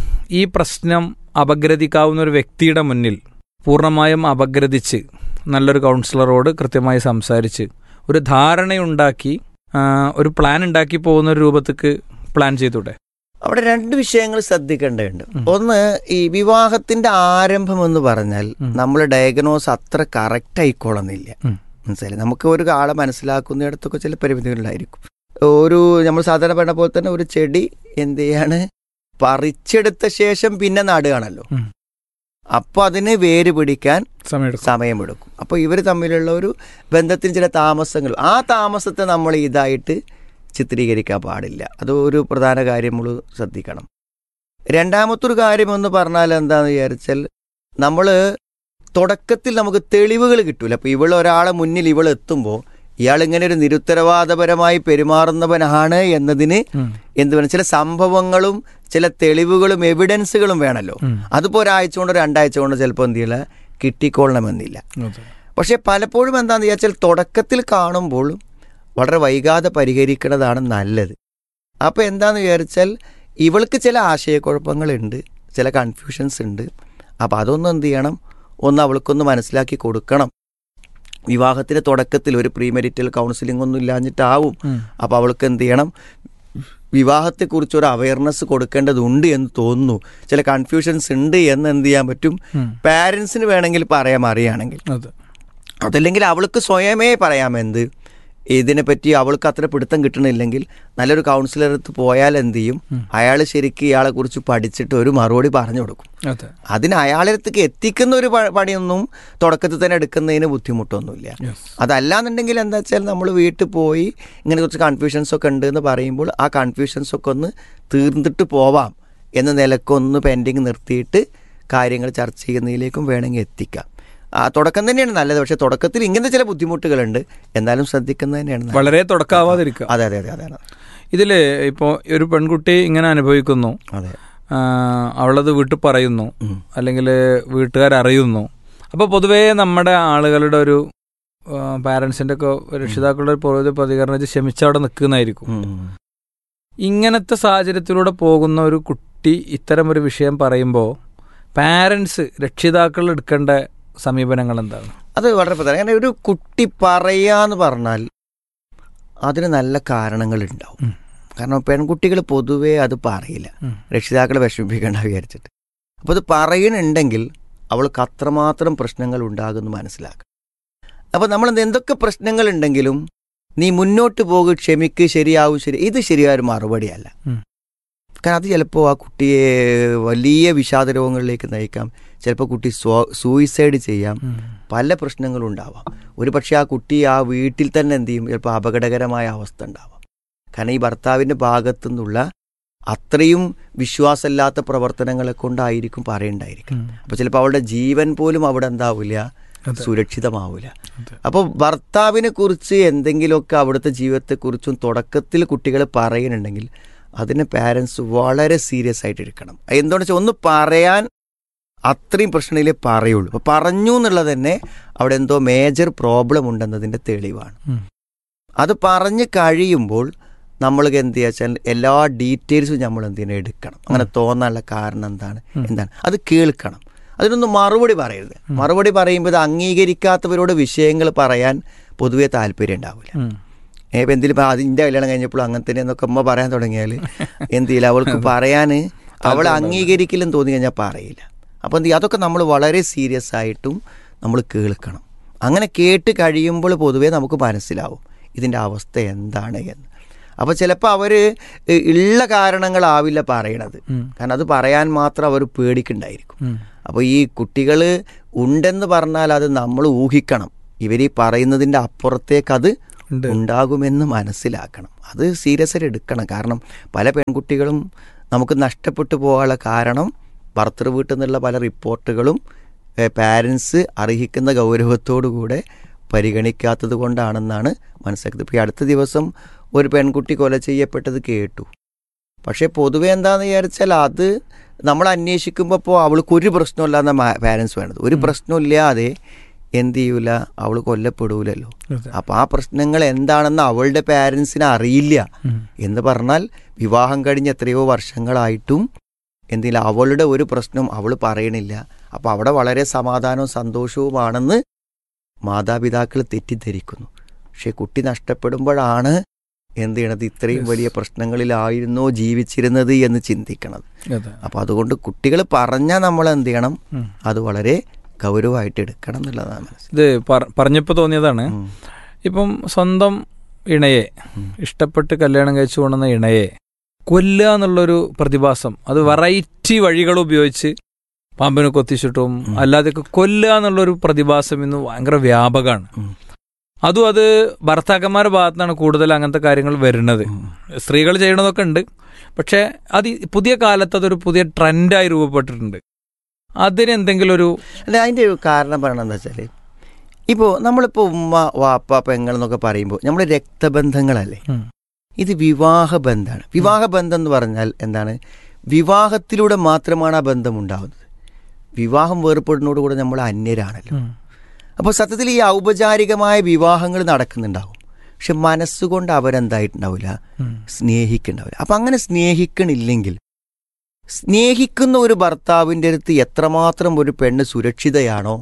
ഈ പ്രശ്നം അപഗ്രഥിക്കാവുന്ന ഒരു വ്യക്തിയുടെ മുന്നിൽ പൂർണ്ണമായും അപഗ്രഥിച്ച് നല്ലൊരു കൗൺസിലറോട് കൃത്യമായി സംസാരിച്ച് ഒരു ധാരണയുണ്ടാക്കി ആ, ഒരു പ്ലാൻ ഉണ്ടാക്കി പോകുന്ന ഒരു രൂപത്തേക്ക് പ്ലാൻ ചെയ്തൂടെ അവിടെ രണ്ട് വിഷയങ്ങൾ ശ്രദ്ധിക്കേണ്ടതുണ്ട് ഉം. ഒന്ന് ഈ വിവാഹത്തിന്റെ ആരംഭം എന്ന് പറഞ്ഞാൽ ഉം. നമ്മൾ ഡയഗ്നോസ് അത്ര കറക്റ്റ് ആയിക്കോളുന്നില്ല ഉം. മനസ്സിലായി നമുക്ക് ഒരു ആളെ മനസ്സിലാക്കുന്നിടത്തൊക്കെ ചില പരിമിതികളുണ്ടായിരിക്കും ഒരു നമ്മൾ സാധാരണ പറഞ്ഞ പോലെ തന്നെ ഒരു ചെടി എന്ത് ചെയ്യാണ് പറിച്ചെടുത്ത ശേഷം പിന്നെ നടുകയാണല്ലോ ഉം. അപ്പോൾ അതിന് വേര് പിടിക്കാൻ സമയമെടുക്കും സമയമെടുക്കും അപ്പോൾ ഇവർ തമ്മിലുള്ള ഒരു ബന്ധത്തിന് ചില താമസങ്ങൾ ആ താമസത്തെ നമ്മൾ ഇതായിട്ട് ചിത്രീകരിക്കാൻ പാടില്ല അത് ഒരു പ്രധാന കാര്യം നമ്മൾ ശ്രദ്ധിക്കണം രണ്ടാമത്തൊരു കാര്യം എന്ന് പറഞ്ഞാൽ എന്താണെന്ന് വിചാരിച്ചാൽ നമ്മൾ തുടക്കത്തിൽ നമുക്ക് തെളിവുകൾ കിട്ടൂല അപ്പോൾ ഇവൾ ഒരാളെ മുന്നിൽ ഇവൾ എത്തുമ്പോൾ ഇയാൾ ഇങ്ങനെ ഒരു നിരുത്തരവാദപരമായി പെരുമാറുന്നവനാണ് എന്നതിന് ഉം. എന്ത് വേണം ചില സംഭവങ്ങളും ചില തെളിവുകളും എവിഡൻസുകളും വേണമല്ലോ ഉം. അതിപ്പോൾ ഒരാഴ്ച കൊണ്ടോ രണ്ടാഴ്ച കൊണ്ടോ ചിലപ്പോൾ എന്ത് ചെയ്യില്ല കിട്ടിക്കൊള്ളണമെന്നില്ല അതെ. പക്ഷേ പലപ്പോഴും എന്താണെന്ന് വിചാരിച്ചാൽ തുടക്കത്തിൽ കാണുമ്പോൾ വളരെ വൈകാതെ പരിഹരിക്കുന്നതാണ് നല്ലത് അപ്പോൾ എന്താണെന്ന് വിചാരിച്ചാൽ ഇവൾക്ക് ചില ആശയക്കുഴപ്പങ്ങളുണ്ട് ചില കൺഫ്യൂഷൻസ് ഉണ്ട് അപ്പോൾ അതൊന്നും എന്ത് ചെയ്യണം ഒന്ന് അവൾക്കൊന്ന് മനസ്സിലാക്കി കൊടുക്കണം വിവാഹത്തിൻ്റെ തുടക്കത്തിൽ ഒരു പ്രീമെരിറ്റൽ കൗൺസിലിംഗ് ഒന്നും ഇല്ലാഞ്ഞിട്ടാവും ഉം. അപ്പോൾ അവൾക്ക് എന്ത് ചെയ്യണം വിവാഹത്തെക്കുറിച്ച് ഒരു അവയർനെസ് കൊടുക്കേണ്ടതുണ്ട് എന്ന് തോന്നുന്നു ചില കൺഫ്യൂഷൻസ് ഉണ്ട് എന്ന് എന്ത് ചെയ്യാൻ പറ്റും ഉം. പാരൻസിന് വേണമെങ്കിൽ പറയാം അറിയുകയാണെങ്കിൽ അതെ അതല്ലെങ്കിൽ അവൾക്ക് സ്വയമേ പറയാം എന്ത് ഇതിനെപ്പറ്റി അവൾക്ക് അത്ര പിടുത്തം കിട്ടണില്ലെങ്കിൽ നല്ലൊരു കൗൺസിലർ അടുത്ത് പോയാൽ എന്ത് ചെയ്യും ഉം. അയാൾ ശരിക്കും ഇയാളെ കുറിച്ച് പഠിച്ചിട്ട് ഒരു മറുപടി പറഞ്ഞു കൊടുക്കും അതെ അതിന് അയാളെ അടുത്തേക്ക് എത്തിക്കുന്ന ഒരു പ- പണിയൊന്നും തുടക്കത്തിൽ തന്നെ എടുക്കുന്നതിന് ബുദ്ധിമുട്ടൊന്നുമില്ല യെസ് അതല്ലാന്നുണ്ടെങ്കിൽ എന്താ വെച്ചാൽ നമ്മൾ വീട്ടിൽ പോയി ഇങ്ങനെ കുറച്ച് കൺഫ്യൂഷൻസ് ഒക്കെ ഉണ്ട് എന്ന് പറയുമ്പോൾ ആ കൺഫ്യൂഷൻസ് ഒക്കെ ഒന്ന് തീർന്നിട്ട് പോവാം എന്ന നിലക്കൊന്ന് പെൻഡിങ് നിർത്തിയിട്ട് കാര്യങ്ങൾ ചർച്ച ചെയ്യുന്നതിലേക്കും വേണമെങ്കിൽ എത്തിക്കാം ആ തുടക്കം തന്നെയാണ് നല്ലത് പക്ഷേ തുടക്കത്തിൽ ഇങ്ങനത്തെ ചില ബുദ്ധിമുട്ടുകളുണ്ട് എന്നാലും ശ്രദ്ധിക്കുന്നത് തന്നെയാണ് നല്ലത്. വളരെ തുടക്കാവാതിരിക്കുക അതെ അതെ അതെ അതെ അതെ ഇതിൽ ഇപ്പോൾ ഒരു പെൺകുട്ടി ഇങ്ങനെ അനുഭവിക്കുന്നു അതെ ആ, അവളത് വീട്ടിൽ പറയുന്നു ഉം. അല്ലെങ്കിൽ വീട്ടുകാരറിയുന്നു അപ്പോൾ പൊതുവേ നമ്മുടെ ആളുകളുടെ ഒരു പാരൻസിൻ്റെ ഒക്കെ രക്ഷിതാക്കളുടെ ഒരു പൊതുവെ പ്രതികരണം വെച്ച് ക്ഷമിച്ചവിടെ നിൽക്കുന്നതായിരിക്കും ഉം. ഇങ്ങനത്തെ സാഹചര്യത്തിലൂടെ പോകുന്ന ഒരു കുട്ടി ഇത്തരം ഒരു വിഷയം പറയുമ്പോൾ പാരൻസ് രക്ഷിതാക്കൾ എടുക്കേണ്ട സമീപനങ്ങൾ എന്താണ് അത് വളരെ പ്രധാനം കാരണം ഒരു കുട്ടി പറയാന്ന് പറഞ്ഞാൽ അതിന് നല്ല കാരണങ്ങളുണ്ടാവും ഉം. കാരണം പെൺകുട്ടികൾ പൊതുവേ അത് പറയില്ല ഉം. രക്ഷിതാക്കളെ വിഷമിപ്പിക്കേണ്ട വിചാരിച്ചിട്ട് അപ്പോൾ അത് പറയുന്നുണ്ടെങ്കിൽ അവൾക്ക് അത്രമാത്രം പ്രശ്നങ്ങൾ ഉണ്ടാകുമെന്ന് മനസ്സിലാക്കണം അപ്പോൾ നമ്മൾ എന്ത് എന്തൊക്കെ പ്രശ്നങ്ങളുണ്ടെങ്കിലും നീ മുന്നോട്ട് പോകുക ക്ഷമിക്ക് ശരിയാവും ശരി ഇത് ശരിയായ ഒരു മറുപടിയല്ല ഉം. കാരണം അത് ചിലപ്പോൾ ആ കുട്ടിയെ വലിയ വിഷാദ രോഗങ്ങളിലേക്ക് നയിക്കാം ചിലപ്പോൾ കുട്ടി സ്വ സൂയിസൈഡ് ചെയ്യാം ഉം. പല പ്രശ്നങ്ങളും ഉണ്ടാവാം ഒരു പക്ഷേ ആ കുട്ടി ആ വീട്ടിൽ തന്നെ എന്ത് ചെയ്യും ചിലപ്പോൾ അപകടകരമായ അവസ്ഥ ഉണ്ടാവാം കാരണം ഈ ഭർത്താവിൻ്റെ ഭാഗത്തു നിന്നുള്ള അത്രയും വിശ്വാസമില്ലാത്ത പ്രവർത്തനങ്ങളെ കൊണ്ടായിരിക്കും പറയണ്ടായിരിക്കും ഉം. അപ്പോൾ ചിലപ്പോൾ അവളുടെ ജീവൻ പോലും അവിടെ എന്താവില്ല അതെ. സുരക്ഷിതമാവില്ല അതെ. അപ്പോൾ ഭർത്താവിനെ കുറിച്ച് എന്തെങ്കിലുമൊക്കെ അവിടുത്തെ ജീവിതത്തെക്കുറിച്ചും തുടക്കത്തിൽ കുട്ടികൾ പറയുന്നുണ്ടെങ്കിൽ അതിനെ പാരൻസ് വളരെ സീരിയസ് ആയിട്ട് എടുക്കണം എന്തുകൊണ്ടെന്ന് വെച്ചാൽ ഒന്ന് പറയാൻ അത്രയും പ്രശ്നമില്ലേ പറയുള്ളൂ അപ്പോൾ പറഞ്ഞു എന്നുള്ളത് തന്നെ അവിടെ എന്തോ മേജർ പ്രോബ്ലം ഉണ്ടെന്നതിൻ്റെ തെളിവാണ് ഉം. അത് പറഞ്ഞ് കഴിയുമ്പോൾ നമ്മൾ എന്ത് വെച്ചാൽ എല്ലാ ഡീറ്റെയിൽസും നമ്മൾ എന്തിനാ എടുക്കണം അങ്ങനെ തോന്നാനുള്ള കാരണം എന്താണ് ഉം. എന്താണ് അത് കേൾക്കണം അതിനൊന്നും മറുപടി പറയരുത് ഉം. മറുപടി പറയുമ്പോൾ ഇത് അംഗീകരിക്കാത്തവരോട് വിഷയങ്ങൾ പറയാൻ പൊതുവെ താല്പര്യം ഉണ്ടാവില്ല ഉം. ഏപ്പം എന്തെങ്കിലും അതിൻ്റെ കല്യാണം കഴിഞ്ഞപ്പോൾ അങ്ങനെ തന്നെ എന്നൊക്കെ അമ്മ പറയാൻ തുടങ്ങിയാൽ എന്ത് ചെയ്യില്ല അവൾക്ക് പറയാൻ അവൾ അംഗീകരിക്കില്ലെന്ന് തോന്നി കഴിഞ്ഞാൽ പറയില്ല അപ്പോൾ എന്ത് ചെയ്യും അതൊക്കെ നമ്മൾ വളരെ സീരിയസ് ആയിട്ടും നമ്മൾ കേൾക്കണം അങ്ങനെ കേട്ട് കഴിയുമ്പോൾ പൊതുവേ നമുക്ക് മനസ്സിലാവും ഇതിൻ്റെ അവസ്ഥ എന്താണ് എന്ന് അപ്പോൾ ചിലപ്പോൾ അവർ ഉള്ള കാരണങ്ങളാവില്ല പറയണത് ഉം. കാരണം അത് പറയാൻ മാത്രം അവർ പേടിക്കുണ്ടായിരിക്കും ഉം. അപ്പോൾ ഈ കുട്ടികൾ ഉണ്ടെന്ന് പറഞ്ഞാൽ അത് നമ്മൾ ഊഹിക്കണം ഇവർ ഈ പറയുന്നതിൻ്റെ അപ്പുറത്തേക്ക് അത് ഉണ്ട് ഉണ്ടാകുമെന്ന് മനസ്സിലാക്കണം അത് സീരിയസ് ആയിട്ട് എടുക്കണം കാരണം പല പെൺകുട്ടികളും നമുക്ക് നഷ്ടപ്പെട്ടു പോകാനുള്ള കാരണം ഭർത്തൃ വീട്ടിൽ നിന്നുള്ള പല റിപ്പോർട്ടുകളും പാരൻസ് അർഹിക്കുന്ന ഗൗരവത്തോടു കൂടെ പരിഗണിക്കാത്തത് കൊണ്ടാണെന്നാണ് മനസ്സിലാക്കുന്നത് ഇപ്പോൾ ഈ അടുത്ത ദിവസം ഒരു പെൺകുട്ടി കൊല ചെയ്യപ്പെട്ടത് കേട്ടു പക്ഷേ പൊതുവെ എന്താണെന്ന് വിചാരിച്ചാൽ അത് നമ്മൾ അന്വേഷിക്കുമ്പോൾ ഇപ്പോൾ അവൾക്ക് ഒരു പ്രശ്നമില്ലാന്ന പാരൻസ് വേണ്ടത് ഒരു പ്രശ്നമില്ലാതെ എന്ത് ചെയ്യൂല അവൾ കൊല്ലപ്പെടൂലല്ലോ അപ്പോൾ ആ പ്രശ്നങ്ങൾ എന്താണെന്ന് അവളുടെ പാരൻസിന് അറിയില്ല എന്ന് പറഞ്ഞാൽ വിവാഹം കഴിഞ്ഞ് എത്രയോ വർഷങ്ങളായിട്ടും എന്തില്ല അവളുടെ ഒരു പ്രശ്നം അവൾ പറയണില്ല അപ്പോൾ അവിടെ വളരെ സമാധാനവും സന്തോഷവുമാണെന്ന് മാതാപിതാക്കൾ തെറ്റിദ്ധരിക്കുന്നു പക്ഷെ കുട്ടി നഷ്ടപ്പെടുമ്പോഴാണ് എന്ത് ചെയ്യണത് ഇത്രയും വലിയ പ്രശ്നങ്ങളിലായിരുന്നോ ജീവിച്ചിരുന്നത് എന്ന് ചിന്തിക്കണത് അതെ അപ്പോൾ അതുകൊണ്ട് കുട്ടികൾ പറഞ്ഞാൽ നമ്മൾ എന്ത് ചെയ്യണം ഉം. അത് വളരെ ഗൗരവമായിട്ട് എടുക്കണം എന്നുള്ളതാണ് മനസ്സിലായത് ഇത് പറ- പറഞ്ഞപ്പോ തോന്നിയതാണ് ഉം. ഇപ്പം സ്വന്തം ഇണയെ ഇഷ്ടപ്പെട്ട് കല്യാണം കഴിച്ചു കൊണ്ടുവന്ന ഇണയെ കൊല്ലുക എന്നുള്ളൊരു പ്രതിഭാസം അത് വെറൈറ്റി വഴികൾ ഉപയോഗിച്ച് പാമ്പിനെ കൊത്തിച്ചിട്ടും ഉം. അല്ലാതെയൊക്കെ കൊല്ലുക എന്നുള്ളൊരു പ്രതിഭാസം ഇന്ന് ഭയങ്കര വ്യാപകമാണ് ഉം. അതും അത് ഭർത്താക്കന്മാരുടെ ഭാഗത്താണ് കൂടുതൽ അങ്ങനത്തെ കാര്യങ്ങൾ വരുന്നത് ഉം. സ്ത്രീകൾ ചെയ്യണതൊക്കെ ഉണ്ട് പക്ഷേ അത് ഈ പുതിയ കാലത്ത് അതൊരു പുതിയ ട്രെൻഡായി രൂപപ്പെട്ടിട്ടുണ്ട് അതിന് എന്തെങ്കിലും ഒരു അല്ല അതിൻ്റെ ഒരു കാരണം പറയണത് എന്താ വെച്ചാൽ ഇപ്പോൾ നമ്മളിപ്പോൾ ഉമ്മ വാപ്പ പെങ്ങൾ എന്നൊക്കെ പറയുമ്പോൾ നമ്മൾ രക്തബന്ധങ്ങളല്ലേ ഉം. ഇത് വിവാഹ ബന്ധമാണ് വിവാഹ ബന്ധം എന്ന് പറഞ്ഞാൽ എന്താണ് വിവാഹത്തിലൂടെ മാത്രമാണ് ആ ബന്ധം ഉണ്ടാവുന്നത് വിവാഹം വേർപ്പെടുന്നതോടുകൂടെ നമ്മൾ അന്യരാണല്ലോ ഉം. അപ്പോൾ സത്യത്തിൽ ഈ ഔപചാരികമായ വിവാഹങ്ങൾ നടക്കുന്നുണ്ടാവും പക്ഷെ മനസ്സുകൊണ്ട് അവരെന്തായിട്ടുണ്ടാവില്ല ഉം. സ്നേഹിക്കുന്നുണ്ടാവില്ല അപ്പം അങ്ങനെ സ്നേഹിക്കണില്ലെങ്കിൽ സ്നേഹിക്കുന്ന ഒരു ഭർത്താവിൻ്റെ അടുത്ത് എത്രമാത്രം ഒരു പെണ്ണ് സുരക്ഷിതയാണോ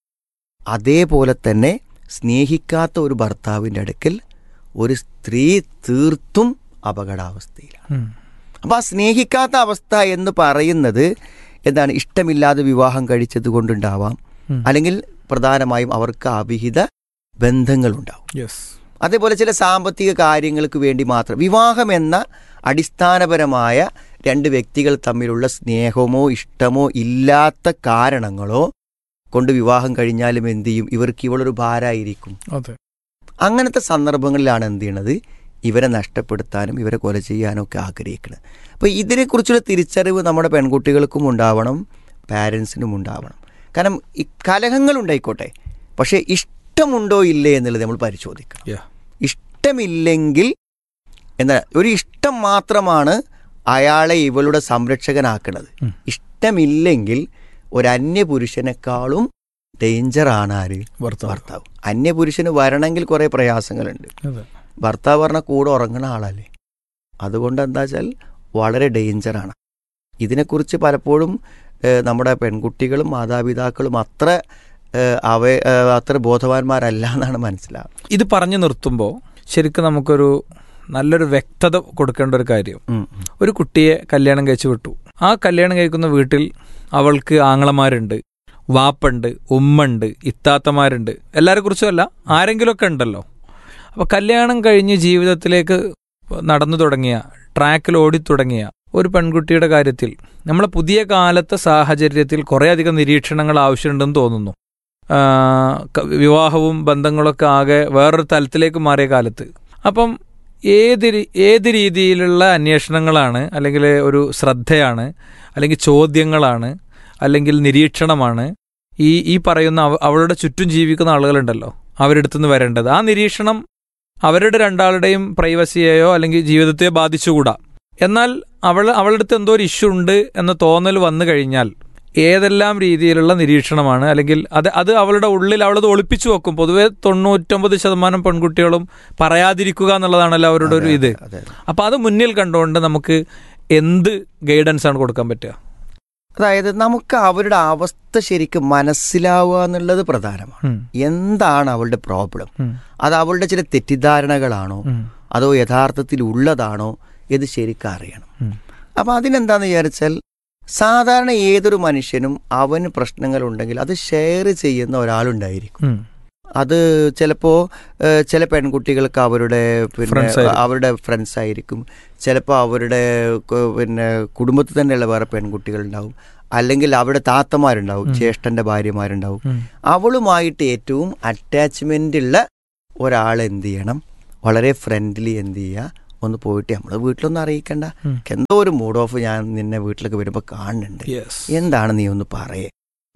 അതേപോലെ തന്നെ സ്നേഹിക്കാത്ത ഒരു ഭർത്താവിൻ്റെ അടുക്കൽ ഒരു സ്ത്രീ തീർത്തും അപകടാവസ്ഥയിലാണ് ഉം. അപ്പോൾ ആ സ്നേഹിക്കാത്ത അവസ്ഥ എന്ന് പറയുന്നത് എന്താണ് ഇഷ്ടമില്ലാതെ വിവാഹം കഴിച്ചത് കൊണ്ടുണ്ടാവാം ഉം. അല്ലെങ്കിൽ പ്രധാനമായും അവർക്ക് അവിഹിത ബന്ധങ്ങളുണ്ടാവും യെസ് അതേപോലെ ചില സാമ്പത്തിക കാര്യങ്ങൾക്ക് വേണ്ടി മാത്രം വിവാഹം എന്ന അടിസ്ഥാനപരമായ രണ്ട് വ്യക്തികൾ തമ്മിലുള്ള സ്നേഹമോ ഇഷ്ടമോ ഇല്ലാത്ത കാരണങ്ങളോ കൊണ്ട് വിവാഹം കഴിഞ്ഞാലും എന്ത് ചെയ്യും ഇവർക്ക് ഇവളൊരു ഭാരമായിരിക്കും അതെ അങ്ങനത്തെ സന്ദർഭങ്ങളിലാണ് എന്ത് ചെയ്യണത് ഇവരെ നഷ്ടപ്പെടുത്താനും ഇവരെ കൊല ചെയ്യാനും ഒക്കെ ആഗ്രഹിക്കുന്നത് അപ്പോൾ ഇതിനെക്കുറിച്ചുള്ള തിരിച്ചറിവ് നമ്മുടെ പെൺകുട്ടികൾക്കും ഉണ്ടാവണം പാരൻസിനും ഉണ്ടാവണം കാരണം ഈ കലഹങ്ങൾ ഉണ്ടായിക്കോട്ടെ പക്ഷേ ഇഷ്ടമുണ്ടോ ഇല്ലേ എന്നുള്ളത് നമ്മൾ പരിശോധിക്കണം Yeah. ഇഷ്ടമില്ലെങ്കിൽ എന്താ ഒരു ഇഷ്ടം മാത്രമാണ് അയാളെ ഇവളുടെ സംരക്ഷകനാക്കുന്നത് ഉം. ഇഷ്ടമില്ലെങ്കിൽ ഒരു അന്യപുരുഷനേക്കാളും ഡേഞ്ചറാണ് ആര് ഭർത്താവ് ഭർത്താവ് അന്യപുരുഷന് വരണമെങ്കിൽ കുറേ പ്രയാസങ്ങളുണ്ട് അതെ ഭർത്താവ് പറഞ്ഞ കൂടെ ഉറങ്ങുന്ന ആളല്ലേ അതുകൊണ്ട് എന്താ വെച്ചാൽ വളരെ ഡേഞ്ചറാണ് ഇതിനെക്കുറിച്ച് പലപ്പോഴും ഏഹ്, നമ്മുടെ പെൺകുട്ടികളും മാതാപിതാക്കളും അത്ര ഏഹ്, അവ ഏഹ്, അത്ര ബോധവാന്മാരല്ല എന്നാണ് മനസ്സിലാവുന്നത് ഇത് പറഞ്ഞു നിർത്തുമ്പോൾ ശരിക്കും നമുക്കൊരു നല്ലൊരു വ്യക്തത കൊടുക്കേണ്ട ഒരു കാര്യം ഉം, ഉം. ഒരു കുട്ടിയെ കല്യാണം കഴിച്ചു വിട്ടു ആ കല്യാണം കഴിക്കുന്ന വീട്ടിൽ അവൾക്ക് ആങ്ങളമാരുണ്ട് വാപ്പുണ്ട് ഉമ്മണ്ട് ഇത്താത്തമാരുണ്ട് എല്ലാരെ കുറിച്ചുമല്ല ആരെങ്കിലുമൊക്കെ ഉണ്ടല്ലോ അപ്പോൾ കല്യാണം കഴിഞ്ഞ് ജീവിതത്തിലേക്ക് നടന്നു തുടങ്ങിയ ട്രാക്കിൽ ഓടിത്തുടങ്ങിയ ഒരു പെൺകുട്ടിയുടെ കാര്യത്തിൽ നമ്മളെ പുതിയ കാലത്തെ സാഹചര്യത്തിൽ കുറേയധികം നിരീക്ഷണങ്ങൾ ആവശ്യമുണ്ടെന്ന് തോന്നുന്നു ആ, ക- വിവാഹവും ബന്ധങ്ങളൊക്കെ ആകെ വേറൊരു തലത്തിലേക്ക് മാറിയ കാലത്ത് അപ്പം ഏത് രീ- ഏത് രീതിയിലുള്ള അന്വേഷണങ്ങളാണ് അല്ലെങ്കിൽ ഒരു ശ്രദ്ധയാണ് അല്ലെങ്കിൽ ചോദ്യങ്ങളാണ് അല്ലെങ്കിൽ നിരീക്ഷണമാണ് ഈ ഈ പറയുന്ന അവ- അവളുടെ ചുറ്റും ജീവിക്കുന്ന ആളുകളുണ്ടല്ലോ അവരുടെ അടുത്തുനിന്ന് വരേണ്ടത് ആ നിരീക്ഷണം അവരുടെ രണ്ടാളുടെയും പ്രൈവസിയെയോ അല്ലെങ്കിൽ ജീവിതത്തെയോ ബാധിച്ചുകൂടാ എന്നാൽ അവൾ അവളുടെ അടുത്ത് എന്തോ ഒരു ഇഷ്യൂ ഉണ്ട് എന്ന തോന്നൽ വന്നു കഴിഞ്ഞാൽ ഏതെല്ലാം രീതിയിലുള്ള നിരീക്ഷണമാണ് അല്ലെങ്കിൽ അത് അത് അവളുടെ ഉള്ളിൽ അവളത് ഒളിപ്പിച്ചു വെക്കും പൊതുവെ തൊണ്ണൂറ്റൊമ്പത് ശതമാനം പെൺകുട്ടികളും പറയാതിരിക്കുക എന്നുള്ളതാണല്ലോ അവരുടെ ഒരു ഇത് അതെ, അതെ. അപ്പൊ അത് മുന്നിൽ കണ്ടുകൊണ്ട് നമുക്ക് എന്ത് ഗൈഡൻസ് ആണ് കൊടുക്കാൻ പറ്റുക അതായത് നമുക്ക് അവരുടെ അവസ്ഥ ശരിക്കും മനസ്സിലാവുക എന്നുള്ളത് പ്രധാനമാണ് ഉം, എന്താണ് അവളുടെ പ്രോബ്ലം ഉം, അത് അവളുടെ ചില തെറ്റിദ്ധാരണകളാണോ ഉം, അതോ യഥാർത്ഥത്തിൽ ഉള്ളതാണോ ഇത് ശരിക്കും അറിയണം ഉം. അപ്പം അതിനെന്താന്ന് വിചാരിച്ചാൽ സാധാരണ ഏതൊരു മനുഷ്യനും അവന് പ്രശ്നങ്ങളുണ്ടെങ്കിൽ അത് ഷെയർ ചെയ്യുന്ന ഒരാളുണ്ടായിരിക്കും ഉം, അത് ചിലപ്പോൾ ചില പെൺകുട്ടികൾക്ക് അവരുടെ പിന്നെ Friends ആയിരിക്കും. അവരുടെ ഫ്രണ്ട്സ് ആയിരിക്കും ചിലപ്പോൾ അവരുടെ ക- പിന്നെ കുടുംബത്തിൽ തന്നെയുള്ള വേറെ പെൺകുട്ടികളുണ്ടാവും അല്ലെങ്കിൽ അവരുടെ താത്തമാരുണ്ടാവും ജ്യേഷ്ഠൻ്റെ ഭാര്യമാരുണ്ടാവും ഉം. അവളുമായിട്ട് ഏറ്റവും അറ്റാച്ച്മെൻ്റ് ഉള്ള ഒരാൾ എന്ത് ചെയ്യണം വളരെ ഫ്രണ്ട്ലി എന്ത് ചെയ്യുക ഒന്ന് പോയിട്ട് നമ്മൾ വീട്ടിലൊന്നും അറിയിക്കണ്ട ഉം. എന്തോ ഒരു മൂഡ് ഓഫ് ഞാൻ നിന്നെ വീട്ടിലേക്ക് വരുമ്പോൾ കാണുന്നുണ്ട് Yes. എന്താണ് നീ ഒന്ന് പറയേ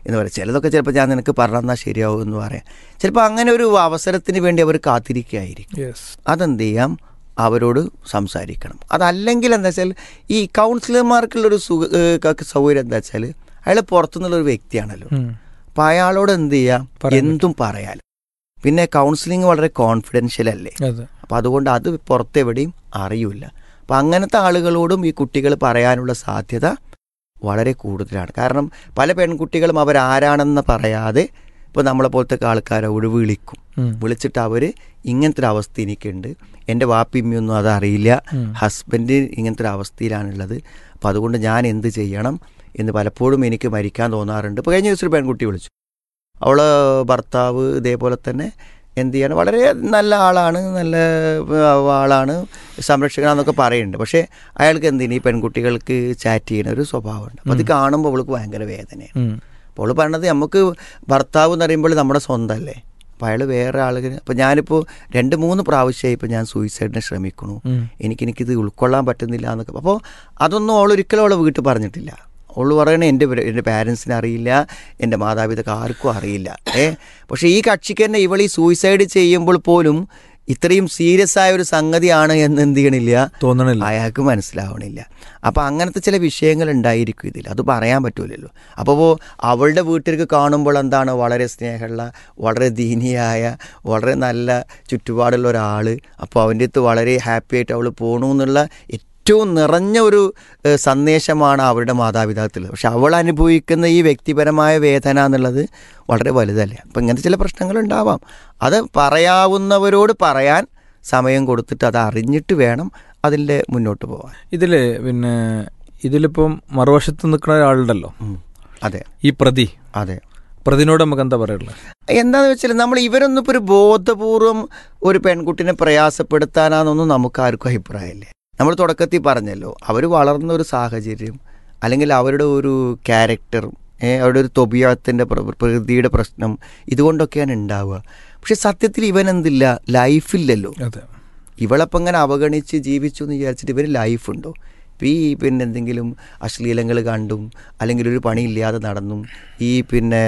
എന്ന് പറയാം ചിലതൊക്കെ ചിലപ്പോൾ ഞാൻ നിനക്ക് പറഞ്ഞാൽ ശരിയാവും എന്ന് പറയാം ചിലപ്പോൾ അങ്ങനെ ഒരു അവസരത്തിന് വേണ്ടി അവർ കാത്തിരിക്കുകയായിരിക്കും യെസ് അതെന്ത് ചെയ്യാം അവരോട് സംസാരിക്കണം അതല്ലെങ്കിൽ എന്താ വെച്ചാൽ ഈ കൗൺസിലർമാർക്കുള്ളൊരു സുഖ ഏഹ് ക- സൗകര്യം എന്താ വെച്ചാൽ അയാൾ പുറത്തുനിന്നുള്ള ഒരു വ്യക്തിയാണല്ലോ അപ്പം അയാളോട് എന്ത് ചെയ്യാം പറയാൻ എന്തും പറയാലോ പിന്നെ കൗൺസിലിംഗ് വളരെ കോൺഫിഡൻഷ്യൽ അല്ലേ അതെ അപ്പം അതുകൊണ്ട് അത് പുറത്തെവിടെയും അറിയില്ല അപ്പം അങ്ങനത്തെ ആളുകളോടും ഈ കുട്ടികൾ പറയാനുള്ള സാധ്യത വളരെ കൂടുതലാണ് കാരണം പല പെൺകുട്ടികളും അവരാരാണെന്ന് പറയാതെ ഇപ്പോൾ നമ്മളെ പോലത്തെ ആൾക്കാരോട് വിളിക്കും ഉം. വിളിച്ചിട്ട് അവർ ഇങ്ങനത്തെ ഒരു അവസ്ഥ എനിക്കുണ്ട് എൻ്റെ വാപ്പിമ്മയൊന്നും അതറിയില്ല ഉം. ഹസ്ബൻഡ് ഇങ്ങനത്തെ ഒരു അവസ്ഥയിലാണുള്ളത് അപ്പോൾ അതുകൊണ്ട് ഞാൻ എന്ത് ചെയ്യണം എന്ന് പലപ്പോഴും എനിക്ക് മരിക്കാൻ തോന്നാറുണ്ട് ഇപ്പോൾ കഴിഞ്ഞ ദിവസം ഒരു പെൺകുട്ടി വിളിച്ചു അവൾ ഭർത്താവ് ഇതേപോലെ തന്നെ എന്ത് ചെയ്യണം വളരെ നല്ല ആളാണ് നല്ല ആ, ആളാണ് സംരക്ഷകനാന്നൊക്കെ പറയുന്നുണ്ട് പക്ഷേ അയാൾക്ക് എന്തിന് ഈ പെൺകുട്ടികൾക്ക് ചാറ്റ് ചെയ്യുന്ന ഒരു സ്വഭാവമുണ്ട് അപ്പോൾ അത് കാണുമ്പോൾ അവൾക്ക് ഭയങ്കര വേദനയാണ് ഉം. അപ്പോൾ അവള് പറയണത് നമുക്ക് ഭർത്താവ് എന്ന് പറയുമ്പോൾ നമ്മുടെ സ്വന്തമല്ലേ അപ്പോൾ അയാൾ വേറെ ആളുകൾ അപ്പോൾ ഞാനിപ്പോൾ രണ്ട് മൂന്ന് പ്രാവശ്യമായി ഇപ്പോൾ ഞാൻ സൂയിസൈഡിന് ശ്രമിക്കണു ഉം. എനിക്ക് എനിക്കിത് ഉൾക്കൊള്ളാൻ പറ്റുന്നില്ല എന്നൊക്കെ അപ്പോൾ അതൊന്നും അവൾ ഒരിക്കലും അവളെ വീട്ടിൽ പറഞ്ഞിട്ടില്ല അവൾ പറയണേ എൻ്റെ പേര്- എൻ്റെ പാരൻസിന് അറിയില്ല എൻ്റെ മാതാപിതാക്കൾ ആർക്കും അറിയില്ല ഏ പക്ഷേ ഈ കക്ഷിക്ക് തന്നെ ഇവൾ ഈ സൂയിസൈഡ് ചെയ്യുമ്പോൾ പോലും ഇത്രയും സീരിയസ് ആയ ഒരു സംഗതിയാണ് എന്ന് എന്ത് ചെയ്യണില്ല തോന്നണില്ല അയാൾക്ക് മനസ്സിലാവണില്ല അപ്പം അങ്ങനത്തെ ചില വിഷയങ്ങൾ ഉണ്ടായിരിക്കും ഇതിൽ അത് പറയാൻ പറ്റൂലല്ലോ അപ്പോൾ അവളുടെ വീട്ടിലേക്ക് കാണുമ്പോൾ എന്താണ് വളരെ സ്നേഹമുള്ള വളരെ ദീനിയായ വളരെ നല്ല ചുറ്റുപാടുള്ള ഒരാൾ അപ്പോൾ അവൻ്റെ അടുത്ത് വളരെ ഹാപ്പി ആയിട്ട് അവൾ പോകണു എന്നുള്ള ഏറ്റവും നിറഞ്ഞ ഒരു ഏഹ്, സന്ദേശമാണ് അവരുടെ മാതാപിതാക്കൾ പക്ഷെ അവൾ അനുഭവിക്കുന്ന ഈ വ്യക്തിപരമായ വേദന എന്നുള്ളത് വളരെ വലുതല്ലേ അപ്പം ഇങ്ങനത്തെ ചില പ്രശ്നങ്ങൾ ഉണ്ടാവാം അത് പറയാവുന്നവരോട് പറയാൻ സമയം കൊടുത്തിട്ട് അത് അറിഞ്ഞിട്ട് വേണം അതിൻ്റെ മുന്നോട്ട് പോകാൻ ഇതില് പിന്നെ ഇതിലിപ്പം മറുവശത്ത് നിൽക്കുന്ന ഒരാളുണ്ടല്ലോ ഉം. അതെ ഈ പ്രതി അതെ പ്രതിനോട് നമുക്ക് എന്താ പറയുള്ളത് എന്താന്ന് വെച്ചാൽ നമ്മൾ ഇവരൊന്നും ഇപ്പോൾ ഒരു ബോധപൂർവം ഒരു പെൺകുട്ടിനെ പ്രയാസപ്പെടുത്താനാണെന്നൊന്നും നമുക്ക് ആർക്കും അഭിപ്രായമില്ല നമ്മൾ തുടക്കത്തിൽ പറഞ്ഞല്ലോ അവർ വളർന്ന ഒരു സാഹചര്യം അല്ലെങ്കിൽ അവരുടെ ഒരു ക്യാരക്ടർ അവരുടെ ഒരു തൊബിയത്തിൻ്റെ പ്രകൃതിയുടെ പ്രശ്നം ഇതുകൊണ്ടൊക്കെയാണ് ഉണ്ടാവുക പക്ഷെ സത്യത്തിൽ ഇവൻ എന്തില്ല ലൈഫില്ലല്ലോ അതെ ഇവളപ്പം ഇങ്ങനെ അവഗണിച്ച് ജീവിച്ചു എന്ന് വിചാരിച്ചിട്ട് ഇവർ ലൈഫുണ്ടോ ഇപ്പം ഈ പിന്നെ എന്തെങ്കിലും അശ്ലീലങ്ങൾ കണ്ടും അല്ലെങ്കിൽ ഒരു പണിയില്ലാതെ നടന്നും ഈ പിന്നെ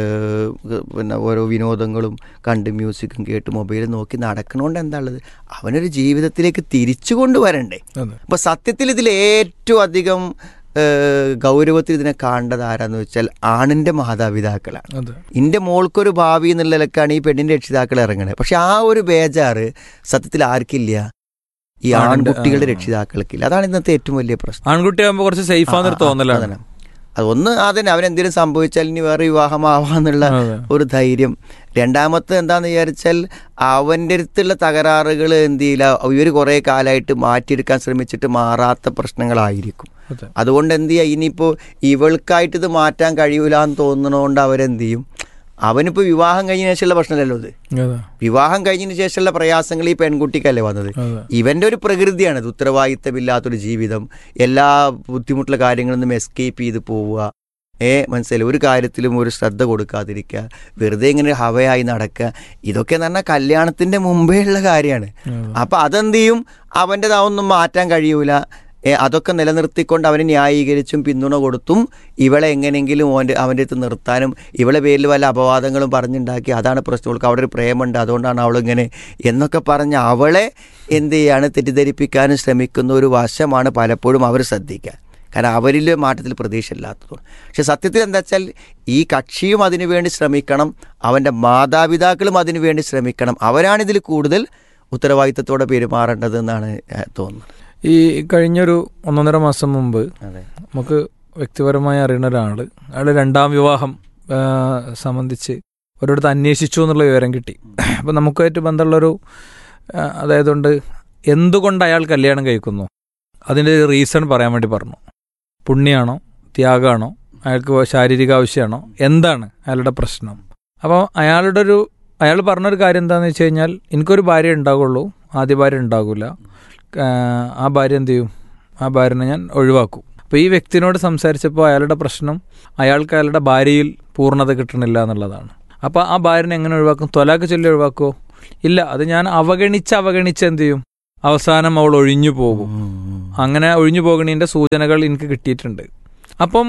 ഏഹ്, പിന്നെ ഓരോ വിനോദങ്ങളും കണ്ട് മ്യൂസിക്കും കേട്ട് മൊബൈൽ നോക്കി നടക്കണോണ്ട് എന്താ ഉള്ളത് അവനൊരു ജീവിതത്തിലേക്ക് തിരിച്ചു കൊണ്ടുവരണ്ടേ അതെ അപ്പോൾ സത്യത്തിൽ ഇതിൽ ഏറ്റവും അധികം ഏഹ്, ഗൗരവത്തിൽ ഇതിനെ കാണേണ്ടത് ആരാന്ന് വെച്ചാൽ ആണിൻ്റെ മാതാപിതാക്കളാണ് അതെ ഇന്റെ മോൾക്കൊരു ഭാവി എന്നുള്ള നിലക്കാണ് ഈ പെണ്ണിന്റെ രക്ഷിതാക്കൾ ഇറങ്ങണത് പക്ഷെ ആ ഒരു ബേജാറ് സത്യത്തിൽ ആർക്കില്ല ഈ ആണിന്റെ- ആൺകുട്ടികളുടെ ആ. രക്ഷിതാക്കൾക്കില്ല അതാണ് ഇന്നത്തെ ഏറ്റവും വലിയ പ്രശ്നം ആൺകുട്ടിയാകുമ്പോ കുറച്ച് സേഫ് ആണെന്നൊരു തോന്നലാണ് അതന്നെ. അതൊന്ന് അതന്നെ അവനെന്തെങ്കിലും സംഭവിച്ചാൽ ഇനി വേറെ വിവാഹമാവാന്നുള്ള അതെ. ഒരു ധൈര്യം രണ്ടാമത്തെ എന്താന്ന് വിചാരിച്ചാൽ അവൻ്റെ അടുത്തുള്ള തകരാറുകൾ എന്ത് ചെയ്യില്ല ഇവർ കുറേ കാലമായിട്ട് മാറ്റിയെടുക്കാൻ ശ്രമിച്ചിട്ട് മാറാത്ത പ്രശ്നങ്ങളായിരിക്കും അതെ അതുകൊണ്ട് എന്ത് ചെയ്യുക ഇനിയിപ്പോൾ ഇവൾക്കായിട്ട് ഇത് മാറ്റാൻ കഴിയൂല എന്ന് തോന്നുന്നതുകൊണ്ട് അവരെന്ത് ചെയ്യും അവനിപ്പോൾ വിവാഹം കഴിഞ്ഞ ശേഷമുള്ള പ്രശ്നമല്ലല്ലോ ഇത് അതെ വിവാഹം കഴിഞ്ഞതിന് ശേഷമുള്ള പ്രയാസങ്ങൾ ഈ പെൺകുട്ടിക്കല്ലേ വന്നത് അതെ ഇവൻ്റെ ഒരു പ്രകൃതിയാണ് ഇത് ഉത്തരവാദിത്തമില്ലാത്തൊരു ജീവിതം എല്ലാ ബുദ്ധിമുട്ടുള്ള കാര്യങ്ങളിൽ നിന്നും എസ്കേപ്പ് ചെയ്ത് പോവുക ഏ മനസ്സിലായി ഒരു കാര്യത്തിലും ഒരു ശ്രദ്ധ കൊടുക്കാതിരിക്കുക വെറുതെ ഇങ്ങനെ ഹവയായി നടക്കുക ഇതൊക്കെ എന്ന് പറഞ്ഞാൽ കല്യാണത്തിൻ്റെ മുമ്പേ ഉള്ള കാര്യമാണ് അതെ. അപ്പം അതെന്ത് ചെയ്യും അവൻ്റെതാവൊന്നും മാറ്റാൻ കഴിയൂല ഏ, അതൊക്കെ നിലനിർത്തിക്കൊണ്ട് അവനെ ന്യായീകരിച്ചും പിന്തുണ കൊടുത്തും ഇവളെ എങ്ങനെയെങ്കിലും ഓൻ്റെ അവൻ്റെ അടുത്ത് നിർത്താനും ഇവളെ പേരിൽ വല്ല അപവാദങ്ങളും പറഞ്ഞുണ്ടാക്കി അതാണ് പ്രശ്നം അവൾക്ക് അവിടെ ഒരു പ്രേമുണ്ട് അതുകൊണ്ടാണ് അവളിങ്ങനെ എന്നൊക്കെ പറഞ്ഞ് അവളെ എന്ത് ചെയ്യാണ് തെറ്റിദ്ധരിപ്പിക്കാനും ശ്രമിക്കുന്ന ഒരു വശമാണ് പലപ്പോഴും അവർ ശ്രദ്ധിക്കുക കാരണം അവരിൽ മാറ്റത്തിൽ പ്രതീക്ഷ ഇല്ലാത്തതുകൊണ്ട് പക്ഷെ സത്യത്തിൽ എന്താ വെച്ചാൽ ഈ കക്ഷിയും അതിനു വേണ്ടി ശ്രമിക്കണം അവൻ്റെ മാതാപിതാക്കളും അതിനു വേണ്ടി ശ്രമിക്കണം അവരാണിതിൽ കൂടുതൽ ഉത്തരവാദിത്തത്തോടെ പെരുമാറേണ്ടത് എന്നാണ് ഏഹ്, തോന്നുന്നത് ഈ കഴിഞ്ഞൊരു ഒന്നൊന്നര മാസം മുമ്പ് അതെ നമുക്ക് വ്യക്തിപരമായി അറിയുന്ന ഒരാൾ അയാൾ രണ്ടാം വിവാഹം ആ, സംബന്ധിച്ച് ഒരിടത്ത് അന്വേഷിച്ചു എന്നുള്ള വിവരം കിട്ടി അപ്പം നമുക്കായിട്ട് ബന്ധമുള്ളൊരു ആ, അതായത് കൊണ്ട് എന്തുകൊണ്ട് അയാൾ കല്യാണം കഴിക്കുന്നു അതിൻ്റെ ഒരു റീസൺ പറയാൻ വേണ്ടി പറഞ്ഞു പുണ്യാണോ ത്യാഗമാണോ അയാൾക്ക് ശാരീരിക ആവശ്യമാണോ എന്താണ് അയാളുടെ പ്രശ്നം അപ്പോൾ അയാളുടെ ഒരു അയാൾ പറഞ്ഞൊരു കാര്യം എന്താണെന്ന് വെച്ച് കഴിഞ്ഞാൽ എനിക്കൊരു ഭാര്യ ഉണ്ടാകുള്ളൂ ആദ്യ ഭാര്യ ഉണ്ടാകില്ല ആ ഭാര്യ എന്ത് ചെയ്യും ആ ഭാര്യനെ ഞാൻ ഒഴിവാക്കും അപ്പോൾ ഈ വ്യക്തിനോട് സംസാരിച്ചപ്പോൾ അയാളുടെ പ്രശ്നം അയാൾക്ക് അയാളുടെ ഭാര്യയിൽ പൂർണ്ണത കിട്ടണില്ല എന്നുള്ളതാണ് അപ്പോൾ ആ ഭാര്യനെ എങ്ങനെ ഒഴിവാക്കും തൊലാക്ക് ചൊല്ലി ഒഴിവാക്കുമോ ഇല്ല അത് ഞാൻ അവഗണിച്ച് അവഗണിച്ച് എന്ത് ചെയ്യും അവസാനം അവൾ ഒഴിഞ്ഞു പോകും അങ്ങനെ ഒഴിഞ്ഞു പോകണതിൻ്റെ സൂചനകൾ എനിക്ക് കിട്ടിയിട്ടുണ്ട് അപ്പം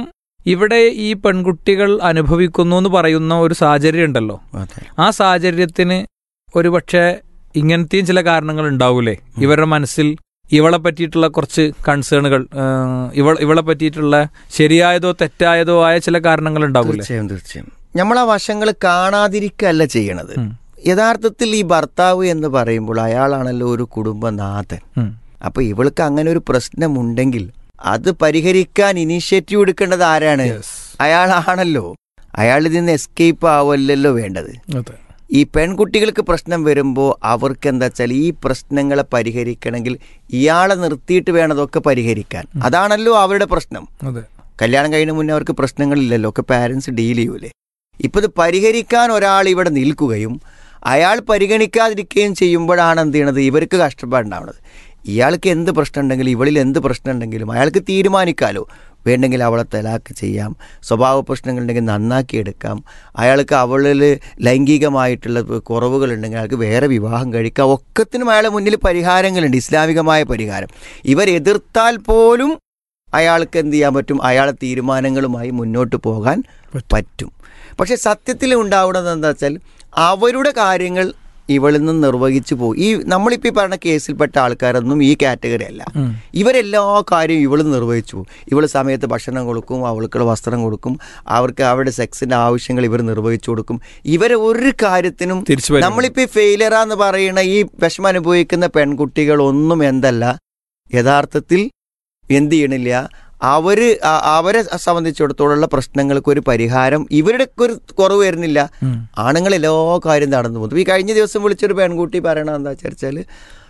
ഇവിടെ ഈ പെൺകുട്ടികൾ അനുഭവിക്കുന്നു എന്ന് പറയുന്ന ഒരു സാഹചര്യം ഉണ്ടല്ലോ അതെ ആ സാഹചര്യത്തിന് ഒരു പക്ഷേ ഇങ്ങനത്തെയും ചില കാരണങ്ങൾ ഉണ്ടാവൂലേ ഇവരുടെ മനസ്സിൽ ഇവളെ പറ്റിയിട്ടുള്ള കുറച്ച് കൺസേണുകൾ ഇവൾ ഇവളെ പറ്റിയിട്ടുള്ള ശരിയായതോ തെറ്റായതോ ആയ ചില കാരണങ്ങൾ ഉണ്ടാവൂലേ തീർച്ചയായും തീർച്ചയായും നമ്മൾ ആ വശങ്ങൾ കാണാതിരിക്കല്ല ചെയ്യണത് ഉം. യഥാർത്ഥത്തിൽ ഈ ഭർത്താവ് എന്ന് പറയുമ്പോൾ അയാളാണല്ലോ ഒരു കുടുംബനാഥൻ ഉം. അപ്പൊ ഇവൾക്ക് അങ്ങനെ ഒരു പ്രശ്നമുണ്ടെങ്കിൽ അത് പരിഹരിക്കാൻ ഇനീഷ്യേറ്റീവ് എടുക്കേണ്ടത് ആരാണ് Yes. അയാളാണല്ലോ അയാൾ ഇതിൽ നിന്ന് എസ്കേപ്പ് ആവല്ലല്ലോ വേണ്ടത് അതെ ഈ പെൺകുട്ടികൾക്ക് പ്രശ്നം വരുമ്പോൾ അവർക്ക് എന്താ വെച്ചാൽ ഈ പ്രശ്നങ്ങളെ പരിഹരിക്കണമെങ്കിൽ ഇയാളെ നിർത്തിയിട്ട് വേണം അതൊക്കെ പരിഹരിക്കാൻ അതാണല്ലോ അവരുടെ പ്രശ്നം അതെ കല്യാണം കഴിഞ്ഞ മുന്നേ അവർക്ക് പ്രശ്നങ്ങളില്ലല്ലോ ഒക്കെ പാരൻസ് ഡീൽ ചെയ്യൂലേ ഇപ്പം ഇത് പരിഹരിക്കാൻ ഒരാൾ ഇവിടെ നിൽക്കുകയും അയാൾ പരിഗണിക്കാതിരിക്കുകയും ചെയ്യുമ്പോഴാണ് എന്ത് ചെയ്യണത് ഇവർക്ക് കഷ്ടപ്പാടുണ്ടാവുന്നത് ഇയാൾക്ക് എന്ത് പ്രശ്നം ഉണ്ടെങ്കിലും ഇവളിൽ എന്ത് പ്രശ്നം ഉണ്ടെങ്കിലും അയാൾക്ക് തീരുമാനിക്കാലോ വേണ്ടെങ്കിൽ അവളെ തലാക്ക് ചെയ്യാം സ്വഭാവ പ്രശ്നങ്ങളുണ്ടെങ്കിൽ നന്നാക്കി എടുക്കാം അയാൾക്ക് അവളിൽ ലൈംഗികമായിട്ടുള്ള കുറവുകളുണ്ടെങ്കിൽ അയാൾക്ക് വേറെ വിവാഹം കഴിക്കാം ഒക്കത്തിനും അയാളെ മുന്നിൽ പരിഹാരങ്ങളുണ്ട് ഇസ്ലാമികമായ പരിഹാരം ഇവരെതിർത്താൽ പോലും അയാൾക്ക് എന്ത് ചെയ്യാൻ പറ്റും അയാളെ തീരുമാനങ്ങളുമായി മുന്നോട്ട് പോകാൻ പറ്റും പക്ഷെ സത്യത്തിൽ ഉണ്ടാവുന്നത് എന്താ വെച്ചാൽ അവരുടെ കാര്യങ്ങൾ ഇവളിൽ നിന്ന് നിർവഹിച്ചു പോകും ഈ നമ്മളിപ്പോൾ ഈ പറഞ്ഞ കേസിൽപ്പെട്ട ആൾക്കാരൊന്നും ഈ കാറ്റഗറി അല്ല ഉം. ഇവരെല്ലാ കാര്യവും ഇവൾ നിർവഹിച്ചു പോകും ഇവൾ സമയത്ത് ഭക്ഷണം കൊടുക്കും അവൾക്കുള്ള വസ്ത്രം കൊടുക്കും അവർക്ക് അവരുടെ സെക്സിന്റെ ആവശ്യങ്ങൾ ഇവർ നിർവഹിച്ചു കൊടുക്കും ഇവരെ ഒരു കാര്യത്തിനും തിരിച്ചു വരും. നമ്മളിപ്പോൾ ഈ ഫെയിലറാന്ന് പറയുന്ന ഈ വിഷമം അനുഭവിക്കുന്ന പെൺകുട്ടികളൊന്നും എന്തല്ല യഥാർത്ഥത്തിൽ എന്ത് ചെയ്യണില്ല അവര് അ- അവരെ സംബന്ധിച്ചിടത്തോളമുള്ള പ്രശ്നങ്ങൾക്ക് ഒരു പരിഹാരം ഇവരുടെ ഒരു കുറവ് വരുന്നില്ല ഉം. ആണുങ്ങൾ എല്ലാ കാര്യം നടന്നു പോകും ഈ കഴിഞ്ഞ ദിവസം വിളിച്ചൊരു പെൺകുട്ടി പറയണത് എന്താ വെച്ചാൽ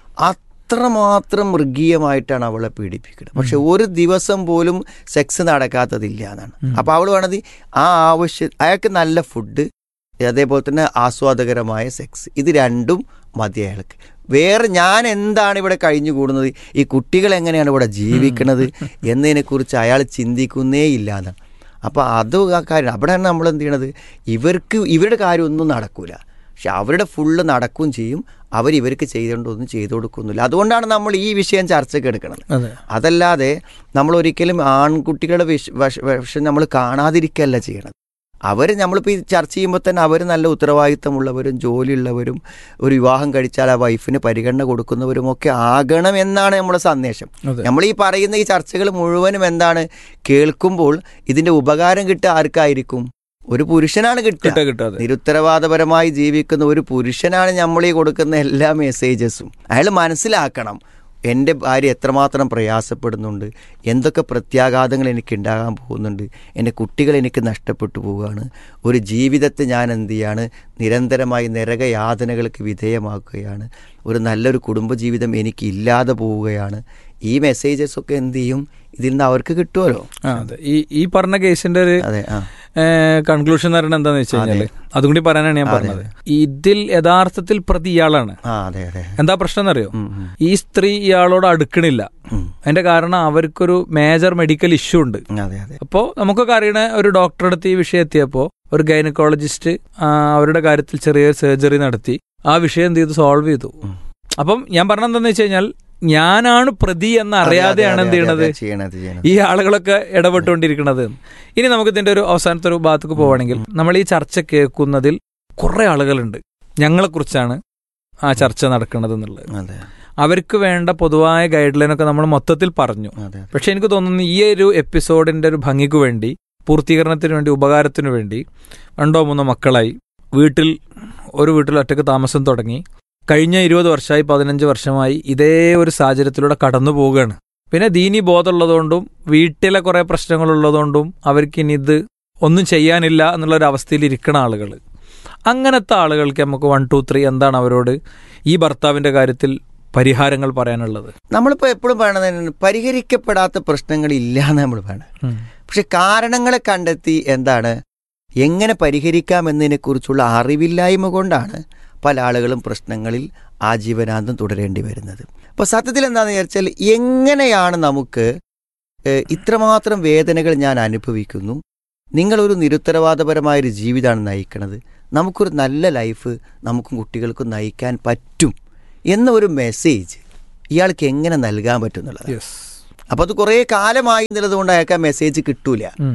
അത്രമാത്രം മൃഗീയമായിട്ടാണ് അവളെ പീഡിപ്പിക്കുന്നത് പക്ഷെ ഒരു ദിവസം പോലും സെക്സ് നടക്കാത്തതില്ല എന്നാണ് അപ്പൊ അവൾ വേണത് ആ ആവശ്യം അയാൾക്ക് നല്ല ഫുഡ് അതേപോലെ തന്നെ ആസ്വാദകരമായ സെക്സ് ഇത് രണ്ടും മതി അയാൾക്ക് വേറെ ഞാൻ എന്താണ് ഇവിടെ കഴിഞ്ഞു കൂടുന്നത് ഈ കുട്ടികൾ എങ്ങനെയാണ് ഇവിടെ ജീവിക്കുന്നത് എന്നതിനെക്കുറിച്ച് അയാൾ ചിന്തിക്കുന്നേ ഇല്ല എന്നാണ് അപ്പോൾ അത് ആ കാര്യം അവിടെയാണ് നമ്മൾ എന്ത് ചെയ്യണത് ഇവർക്ക് ഇവരുടെ കാര്യമൊന്നും നടക്കൂല പക്ഷെ അവരുടെ ഫുള്ള് നടക്കുകയും ചെയ്യും അവർ ഇവർക്ക് ചെയ്തുകൊണ്ടൊന്നും ചെയ്തു കൊടുക്കുന്നില്ല അതുകൊണ്ടാണ് നമ്മൾ ഈ വിഷയം ചർച്ചയ്ക്ക് എടുക്കുന്നത് അതെ അതല്ലാതെ നമ്മൾ ഒരിക്കലും ആൺകുട്ടികളുടെ വിഷ വശ- വിഷയം നമ്മൾ കാണാതിരിക്കുകയല്ല ചെയ്യണത് അവർ നമ്മളിപ്പോൾ ഈ ചർച്ച ചെയ്യുമ്പോൾ തന്നെ അവർ നല്ല ഉത്തരവാദിത്തമുള്ളവരും ജോലിയുള്ളവരും ഒരു വിവാഹം കഴിച്ചാൽ ആ വൈഫിന് പരിഗണന കൊടുക്കുന്നവരും ഒക്കെ ആകണം എന്നാണ് നമ്മുടെ സന്ദേശം അതെ. നമ്മൾ ഈ പറയുന്ന ഈ ചർച്ചകൾ മുഴുവനും എന്താണ് കേൾക്കുമ്പോൾ ഇതിന്റെ ഉപകാരം കിട്ടുക ആർക്കായിരിക്കും ഒരു പുരുഷനാണ് കിട്ടുക കിട്ടുക കിട്ടുക അതെ നിരുത്തരവാദപരമായി ജീവിക്കുന്ന ഒരു പുരുഷനാണ് നമ്മൾ ഈ കൊടുക്കുന്ന എല്ലാ മെസ്സേജസും അയാൾ മനസ്സിലാക്കണം എൻ്റെ ഭാര്യ എത്രമാത്രം പ്രയാസപ്പെടുന്നുണ്ട് എന്തൊക്കെ പ്രത്യാഘാതങ്ങൾ എനിക്ക് ഉണ്ടാകാൻ പോകുന്നുണ്ട് എൻ്റെ കുട്ടികൾ എനിക്ക് നഷ്ടപ്പെട്ടു പോവുകയാണ് ഒരു ജീവിതത്തെ ഞാൻ എന്ത് ചെയ്യാണ് നിരന്തരമായി നരകയാതനകൾക്ക് വിധേയമാക്കുകയാണ് ഒരു നല്ലൊരു കുടുംബജീവിതം എനിക്ക് ഇല്ലാതെ പോവുകയാണ് ഈ മെസ്സേജസ് ഒക്കെ എന്ത് ചെയ്യും ഇതിൽ നിന്ന് അവർക്ക് കിട്ടുമല്ലോ ആ അതെ ഈ ഈ പറഞ്ഞ കേസിന്റെ ഒരു അതെ ആ കൺക്ലൂഷൻ എന്ന് പറയുന്നത് എന്താന്ന് വെച്ച് കഴിഞ്ഞാല് അതും കൂടി പറയാനാണ് ഞാൻ പറഞ്ഞത് ഇതിൽ യഥാർത്ഥത്തിൽ പ്രതി ഇയാളാണ് ആ അതെ അതെ എന്താ പ്രശ്നം എന്നറിയോ ഉം, ഉം. ഈ സ്ത്രീ ഇയാളോട് അടുക്കണില്ല ഉം. അതിന്റെ കാരണം അവർക്കൊരു മേജർ മെഡിക്കൽ ഇഷ്യൂ ഉണ്ട് അതെ അതെ അപ്പോൾ നമുക്കൊക്കെ അറിയണ ഒരു ഡോക്ടറെ അടുത്ത് ഈ വിഷയം എത്തിയപ്പോൾ ഒരു ഗൈനക്കോളജിസ്റ്റ് അവരുടെ കാര്യത്തിൽ ചെറിയൊരു സർജറി നടത്തി ആ വിഷയം എന്ത് ചെയ്തു സോൾവ് ചെയ്തു ഉം. അപ്പം ഞാൻ പറഞ്ഞത് എന്താണെന്ന് വെച്ച് കഴിഞ്ഞാൽ ഞാനാണ് പ്രതി എന്ന് അറിയാതെയാണ് എന്ത് ചെയ്യണത് ചെയ്യണത് ചെയ്യണത് ഈ ആളുകളൊക്കെ ഇടപെട്ടുകൊണ്ടിരിക്കുന്നത് ഇനി നമുക്ക് ഇതിന്റെ ഒരു അവസാനത്തെ ഒരു ഭാഗത്തേക്ക് പോവുകയാണെങ്കിൽ നമ്മൾ ഈ ചർച്ച കേൾക്കുന്നതിൽ കുറെ ആളുകളുണ്ട് ഞങ്ങളെക്കുറിച്ചാണ് ആ ചർച്ച നടക്കുന്നത് എന്നുള്ളത് അതെ അവർക്ക് വേണ്ട പൊതുവായ ഗൈഡ് ലൈൻ ഒക്കെ നമ്മൾ മൊത്തത്തിൽ പറഞ്ഞു അതെ പക്ഷെ എനിക്ക് തോന്നുന്നു ഈ ഒരു എപ്പിസോഡിന്റെ ഒരു ഭംഗിക്ക് വേണ്ടി പൂർത്തീകരണത്തിന് വേണ്ടി ഉപകാരത്തിന് വേണ്ടി രണ്ടോ മൂന്നോ മക്കളായി വീട്ടിൽ ഒരു വീട്ടിൽ ഒറ്റയ്ക്ക് താമസം തുടങ്ങി കഴിഞ്ഞ ഇരുപത് വർഷമായി പതിനഞ്ച് വർഷമായി ഇതേ ഒരു സാഹചര്യത്തിലൂടെ കടന്നു പോവുകയാണ് പിന്നെ ദീനി ബോധമുള്ളതുകൊണ്ടും വീട്ടിലെ കുറെ പ്രശ്നങ്ങളുള്ളതുകൊണ്ടും അവർക്ക് ഇനി ഇത് ഒന്നും ചെയ്യാനില്ല എന്നുള്ള ഒരു അവസ്ഥയിൽ ഇരിക്കുന്ന ആളുകൾ അങ്ങനത്തെ ആളുകൾക്ക് നമുക്ക് വൺ ടു ത്രീ എന്താണ് അവരോട് ഈ ഭർത്താവിന്റെ കാര്യത്തിൽ പരിഹാരങ്ങൾ പറയാനുള്ളത് നമ്മളിപ്പോൾ എപ്പോഴും പറയണത് പരിഹരിക്കപ്പെടാത്ത പ്രശ്നങ്ങൾ ഇല്ല എന്ന് നമ്മൾ പറയണത് പക്ഷെ കാരണങ്ങളെ കണ്ടെത്തി എന്താണ് എങ്ങനെ പരിഹരിക്കാം എന്നതിനെക്കുറിച്ചുള്ള അറിവില്ലായ്മ കൊണ്ടാണ് പല ആളുകളും പ്രശ്നങ്ങളിൽ ആജീവനാന്തം തുടരേണ്ടി വരുന്നത് അപ്പോൾ സത്യത്തിൽ എന്താണെന്ന് വിചാരിച്ചാൽ എങ്ങനെയാണ് നമുക്ക് ഏഹ്, ഇത്രമാത്രം വേദനകൾ ഞാൻ അനുഭവിക്കുന്നു നിങ്ങളൊരു നിരുത്തരവാദപരമായൊരു ജീവിതമാണ് നയിക്കുന്നത് നമുക്കൊരു നല്ല ലൈഫ് നമുക്കും കുട്ടികൾക്കും നയിക്കാൻ പറ്റും എന്ന ഒരു മെസ്സേജ് ഇയാൾക്ക് എങ്ങനെ നൽകാൻ പറ്റും എന്നുള്ളത് യെസ് അപ്പോൾ അത് കുറേ കാലമായി എന്നുള്ളത് കൊണ്ട് അയാൾക്ക് ആ മെസ്സേജ് കിട്ടൂല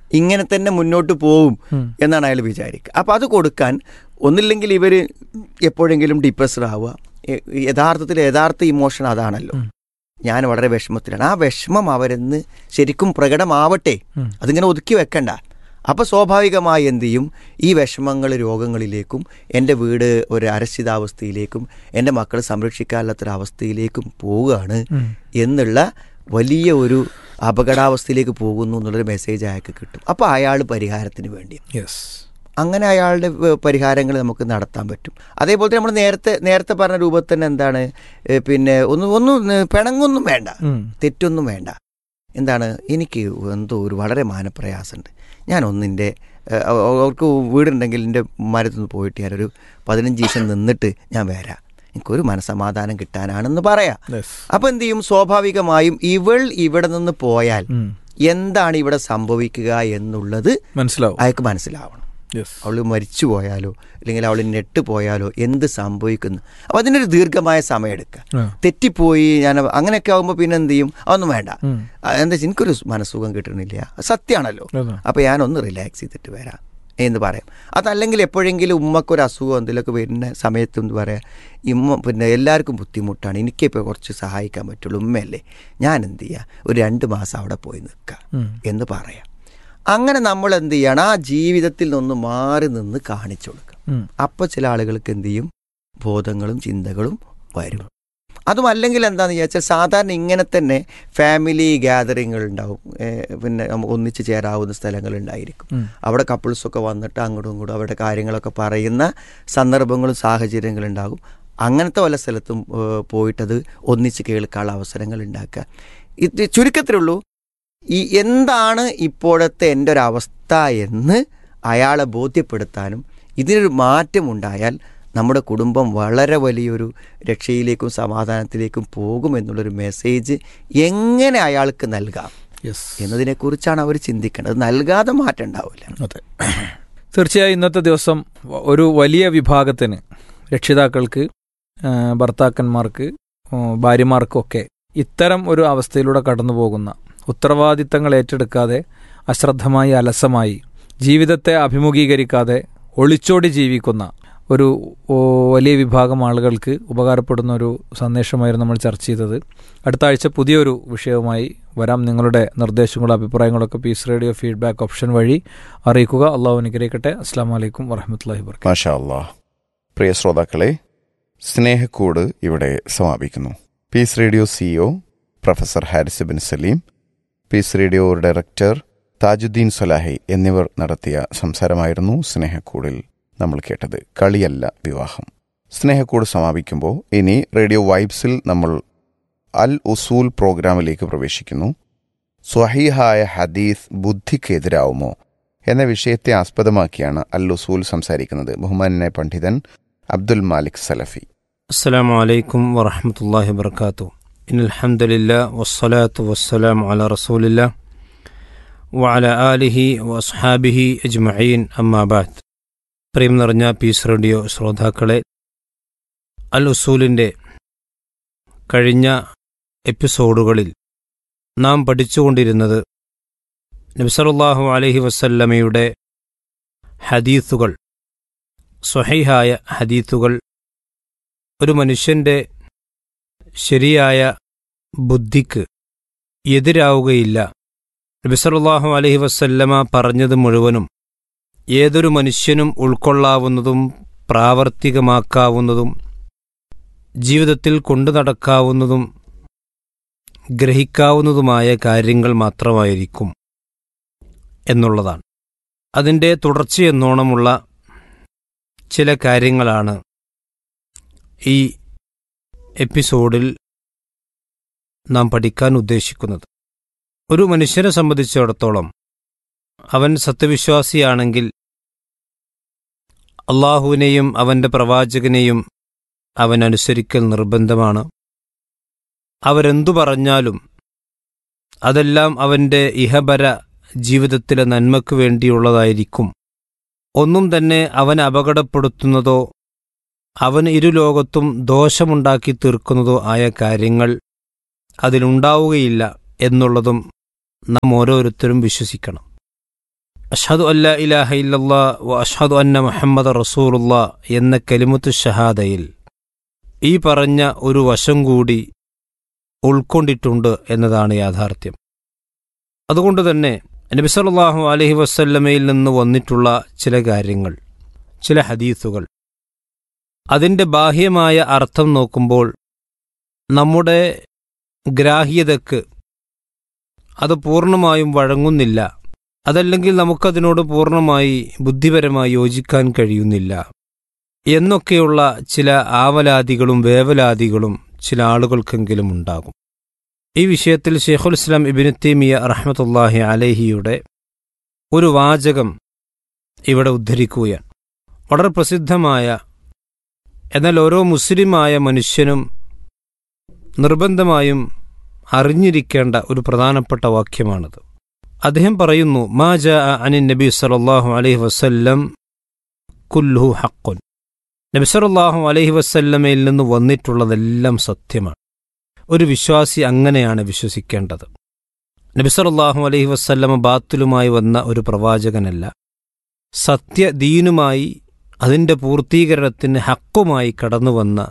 ഇങ്ങനെ തന്നെ മുന്നോട്ട് പോവും ഉം. എന്നാണ് അയാൾ വിചാരിക്കുക അപ്പോൾ അത് കൊടുക്കാൻ ഒന്നില്ലെങ്കിൽ ഇവർ എപ്പോഴെങ്കിലും ഡിപ്രസ്ഡ് ആവുക എ- യഥാർത്ഥത്തിൽ യഥാർത്ഥ ഇമോഷൻ അതാണല്ലോ ഉം. ഞാൻ വളരെ വിഷമത്തിലാണ് ആ വിഷമം അവരെന്ന് ശരിക്കും പ്രകടമാവട്ടെ ഉം. അതിങ്ങനെ ഒതുക്കി വെക്കണ്ട അപ്പോൾ സ്വാഭാവികമായി എന്ത് ചെയ്യും ഈ വിഷമങ്ങൾ രോഗങ്ങളിലേക്കും എൻ്റെ വീട് ഒരു അരക്ഷിതാവസ്ഥയിലേക്കും എൻ്റെ മക്കൾ സംരക്ഷിക്കാനുള്ളൊരവസ്ഥയിലേക്കും പോവുകയാണ് ഉം. എന്നുള്ള വലിയ ഒരു അപകടാവസ്ഥയിലേക്ക് പോകുന്നു എന്നുള്ളൊരു മെസ്സേജ് അയാൾക്ക് കിട്ടും അപ്പോൾ അയാൾ പരിഹാരത്തിന് വേണ്ടി യെസ് അങ്ങനെ അയാളുടെ പരിഹാരങ്ങൾ നമുക്ക് നടത്താൻ പറ്റും അതേപോലെ തന്നെ നമ്മൾ നേരത്തെ നേരത്തെ പറഞ്ഞ രൂപത്തിൽ തന്നെ എന്താണ് ഏ, പിന്നെ ഒന്നും ഒന്നും ഏ, പിണങ്ങൊന്നും വേണ്ട ഉം. തെറ്റൊന്നും വേണ്ട എന്താണ് എനിക്ക് എന്തോ ഒരു വളരെ മാനപ്രയാസമുണ്ട് ഞാൻ ഒന്നിൻ്റെ അവർക്ക് വീടുണ്ടെങ്കിൽ എൻ്റെ ഉമ്മാരത്തുനിന്ന് പോയിട്ട് ഞാനൊരു പതിനഞ്ച് ദിവസം നിന്നിട്ട് ഞാൻ വരാം എനിക്കൊരു മനസമാധാനം കിട്ടാനാണെന്ന് പറയാം യെസ് അപ്പം എന്ത് ചെയ്യും സ്വാഭാവികമായും ഇവൾ ഇവിടെ നിന്ന് പോയാൽ ഉം. എന്താണ് ഇവിടെ സംഭവിക്കുക എന്നുള്ളത് മനസ്സിലാവും അയാൾക്ക് മനസ്സിലാവണം യെസ് അവൾ മരിച്ചു പോയാലോ അല്ലെങ്കിൽ അവൾ നെട്ട് പോയാലോ എന്ത് സംഭവിക്കുന്നു അപ്പോൾ അതിനൊരു ദീർഘമായ സമയം എടുക്കുക ആ. തെറ്റിപ്പോയി ഞാൻ അങ്ങനെയൊക്കെ ആകുമ്പോൾ പിന്നെ എന്ത് ചെയ്യും അതൊന്നും വേണ്ട ഉം. ആ, എന്താ വെച്ചാൽ എനിക്കൊരു മനസ്സുഖം കിട്ടണില്ല സത്യമാണല്ലോ അതെ. അപ്പോൾ ഞാനൊന്ന് റിലാക്സ് ചെയ്തിട്ട് വരാം എന്ന് പറയാം അതല്ലെങ്കിൽ എപ്പോഴെങ്കിലും ഉമ്മക്കൊരു അസുഖം എന്തെങ്കിലുമൊക്കെ വരുന്ന സമയത്ത് എന്ന് പറയാം ഇമ്മ പിന്നെ എല്ലാവർക്കും ബുദ്ധിമുട്ടാണ് എനിക്കിപ്പോൾ കുറച്ച് സഹായിക്കാൻ പറ്റുള്ളൂ ഉമ്മയല്ലേ ഞാൻ എന്ത് ചെയ്യുക ഒരു രണ്ട് മാസം അവിടെ പോയി നിൽക്കാം ഉം. എന്ന് പറയാം അങ്ങനെ നമ്മൾ എന്ത് ചെയ്യണം ആ ജീവിതത്തിൽ നിന്ന് മാറി നിന്ന് കാണിച്ചു കൊടുക്കുക ഉം. അപ്പോൾ ചില ആളുകൾക്ക് എന്ത് ചെയ്യും ബോധങ്ങളും ചിന്തകളും വരും അതും അല്ലെങ്കിൽ എന്താണെന്ന് വിചാരിച്ചാൽ സാധാരണ ഇങ്ങനെ തന്നെ ഫാമിലി ഗ്യാതറിങ്ങൾ ഉണ്ടാവും ഏഹ് പിന്നെ നമ്മ- ഒന്നിച്ച് ചേരാവുന്ന സ്ഥലങ്ങളുണ്ടായിരിക്കും ഉം. അവിടെ കപ്പിൾസൊക്കെ വന്നിട്ട് അങ്ങോട്ടും ഇങ്ങോട്ടും അവരുടെ കാര്യങ്ങളൊക്കെ പറയുന്ന സന്ദർഭങ്ങളും സാഹചര്യങ്ങളും ഉണ്ടാകും അങ്ങനത്തെ പല സ്ഥലത്തും ഏഹ് പോയിട്ടത് ഒന്നിച്ച് കേൾക്കാനുള്ള അവസരങ്ങൾ ഉണ്ടാക്കുക ഇത് ചുരുക്കത്തിലുള്ളൂ ഈ എന്താണ് ഇപ്പോഴത്തെ എൻ്റെ ഒരു അവസ്ഥ എന്ന് അയാളെ ബോധ്യപ്പെടുത്താനും ഇതിനൊരു മാറ്റമുണ്ടായാൽ നമ്മുടെ കുടുംബം വളരെ വലിയൊരു രക്ഷയിലേക്കും സമാധാനത്തിലേക്കും പോകുമെന്നുള്ളൊരു മെസ്സേജ് എങ്ങനെ അയാൾക്ക് നൽകാം യെസ് എന്നതിനെക്കുറിച്ചാണ് അവർ ചിന്തിക്കേണ്ടത് നൽകാതെ മാറ്റം ഉണ്ടാവില്ല അതെ തീർച്ചയായും ഇന്നത്തെ ദിവസം വ- ഒരു വലിയ വിഭാഗത്തിന് രക്ഷിതാക്കൾക്ക് ആ, ഭർത്താക്കന്മാർക്ക് ആ, ഭാര്യമാർക്കൊക്കെ ഇത്തരം ഒരു അവസ്ഥയിലൂടെ കടന്നു പോകുന്ന ഉത്തരവാദിത്തങ്ങൾ ഏറ്റെടുക്കാതെ അശ്രദ്ധമായി അലസമായി ജീവിതത്തെ അഭിമുഖീകരിക്കാതെ ഒളിച്ചോടി ജീവിക്കുന്ന ഒരു ഓ, വലിയ വിഭാഗം ആളുകൾക്ക് ഉപകാരപ്പെടുന്ന ഒരു സന്ദേശമായിരുന്നു നമ്മൾ ചർച്ച ചെയ്തത് അടുത്ത ആഴ്ച പുതിയൊരു വിഷയവുമായി വരാം നിങ്ങളുടെ നിർദ്ദേശങ്ങളും അഭിപ്രായങ്ങളൊക്കെ പീസ് റേഡിയോ ഫീഡ്ബാക്ക് ഓപ്ഷൻ വഴി അറിയിക്കുക അള്ളാഹു അനുഗ്രഹിക്കട്ടെ അസ്സാം വലൈക്കും വറഹമത്തല്ലാഹി വർക്കാത്തു മാഷാ അല്ലാ പ്രിയ ശ്രോതാക്കളെ സ്നേഹക്കൂട് ഇവിടെ സമാപിക്കുന്നു Peace Radio CEO professor Haris bin Salim Peace Radio director Thajudeen Solahi എന്നിവർ നടത്തിയ സംസാരമായിരുന്നു സ്നേഹക്കൂടിൽ നമ്മൾ കേട്ടത് കളിയല്ല വിവാഹം സ്നേഹക്കൂട് സമാപിക്കുമ്പോൾ ഇനി റേഡിയോ വൈബ്സിൽ നമ്മൾ അൽ ഉസൂൽ പ്രോഗ്രാമിലേക്ക് പ്രവേശിക്കുന്നു സ്വഹീഹായ ഹദീസ് ബുദ്ധിക്കെതിരാവുമോ എന്ന വിഷയത്തെ ആസ്പദമാക്കിയാണ് അൽ ഉസൂൽ സംസാരിക്കുന്നത് ബഹുമാനായ പണ്ഡിതൻ അബ്ദുൽ മാലിക് സലഫി السلام عليكم ورحمة الله وبركاته إن الحمد لله والصلاة والسلام على رسول الله وعلى آله وأصحابه أجمعين أما بعد പ്രിയം നിറഞ്ഞ പീസ് റേഡിയോ ശ്രോതാക്കളെ അൽ ഉസൂലിൻ്റെ കഴിഞ്ഞ എപ്പിസോഡുകളിൽ നാം പഠിച്ചുകൊണ്ടിരുന്നത് നബിസറുല്ലാഹു അലഹി വസല്ലമയുടെ ഹദീത്തുകൾ സ്വഹൈഹായ ഹദീത്തുകൾ ഒരു മനുഷ്യന്റെ ശരിയായ ബുദ്ധിക്ക് എതിരാവുകയില്ല നബിസറുല്ലാഹു അലഹി വസല്ലമ പറഞ്ഞത് മുഴുവനും ഏതൊരു മനുഷ്യനും ഉൾക്കൊള്ളാവുന്നതും പ്രാവർത്തികമാക്കാവുന്നതും ജീവിതത്തിൽ കൊണ്ടു നടക്കാവുന്നതും ഗ്രഹിക്കാവുന്നതുമായ കാര്യങ്ങൾ മാത്രമായിരിക്കും എന്നുള്ളതാണ് അതിൻ്റെ തുടർച്ചയെന്നോണമുള്ള ചില കാര്യങ്ങളാണ് ഈ എപ്പിസോഡിൽ നാം പഠിക്കാൻ ഉദ്ദേശിക്കുന്നത് ഒരു മനുഷ്യനെ സംബന്ധിച്ചിടത്തോളം അവൻ സത്യവിശ്വാസിയാണെങ്കിൽ അള്ളാഹുവിനെയും അവൻ്റെ പ്രവാചകനെയും അവൻ അനുസരിക്കൽ നിർബന്ധമാണ് അവരെന്തു പറഞ്ഞാലും അതെല്ലാം അവൻ്റെ ഇഹപര ജീവിതത്തിലെ നന്മയ്ക്കു വേണ്ടിയുള്ളതായിരിക്കും ഒന്നും തന്നെ അവൻ അപകടപ്പെടുത്തുന്നതോ അവൻ ഇരുലോകത്തും ദോഷമുണ്ടാക്കി തീർക്കുന്നതോ ആയ കാര്യങ്ങൾ അതിലുണ്ടാവുകയില്ല എന്നുള്ളതും നാം ഓരോരുത്തരും വിശ്വസിക്കണം അഷ്ഹദു അല്ല ഇലാഹ ഇല്ലല്ലാ വ അഷ്ഹദു അന്ന മുഹമ്മദ് റസൂലുള്ള എന്ന കലിമത്തു ഷഹാദയിൽ ഈ പറഞ്ഞ ഒരു വശം കൂടി ഉൾക്കൊണ്ടിട്ടുണ്ട് എന്നതാണ് യാഥാർത്ഥ്യം അതുകൊണ്ട് തന്നെ നബി സല്ലല്ലാഹു അലൈഹി വസല്ലമയിൽ നിന്ന് വന്നിട്ടുള്ള ചില കാര്യങ്ങൾ ചില ഹദീസുകൾ അതിൻ്റെ ബാഹ്യമായ അർത്ഥം നോക്കുമ്പോൾ നമ്മുടെ ഗ്രാഹ്യതക്ക് അത് പൂർണ്ണമായും വഴങ്ങുന്നില്ല അതല്ലെങ്കിൽ നമുക്കതിനോട് പൂർണ്ണമായി ബുദ്ധിപരമായി യോജിക്കാൻ കഴിയുന്നില്ല എന്നൊക്കെയുള്ള ചില ആവലാദികളും വേവലാദികളും ചില ആളുകൾക്കെങ്കിലും ഉണ്ടാകും ഈ വിഷയത്തിൽ ഷെയ്ഖുൽ ഇസ്ലാം ഇബിന് തേമിയ റഹ്മത്തുല്ലാഹി അലഹിയുടെ ഒരു വാചകം ഇവിടെ ഉദ്ധരിക്കുകയാണ് വളരെ പ്രസിദ്ധമായ എന്നാൽ ഓരോ മുസ്ലിമായ മനുഷ്യനും നിർബന്ധമായും അറിഞ്ഞിരിക്കേണ്ട ഒരു പ്രധാനപ്പെട്ട വാക്യമാണത് അദ്ദേഹം പറയുന്നു മാ ജാ അനിൻ നബി സല്ലല്ലാഹു അലൈഹി വസല്ലം കുല്ലുഹു ഹക്കുൻ നബി സല്ലല്ലാഹു അലൈഹി വസല്ലമയിൽ നിന്ന് വന്നിട്ടുള്ളതെല്ലാം സത്യമാണ് ഒരു വിശ്വാസി അങ്ങനെയാണ് വിശ്വസിക്കേണ്ടത് നബി സല്ലല്ലാഹു അലൈഹി വസല്ലമ ബാത്തുലുമായി വന്ന ഒരു പ്രവാചകനല്ല സത്യദീനുമായി അതിൻ്റെ പൂർത്തീകരണത്തിന് ഹക്കുമായി കടന്നു വന്ന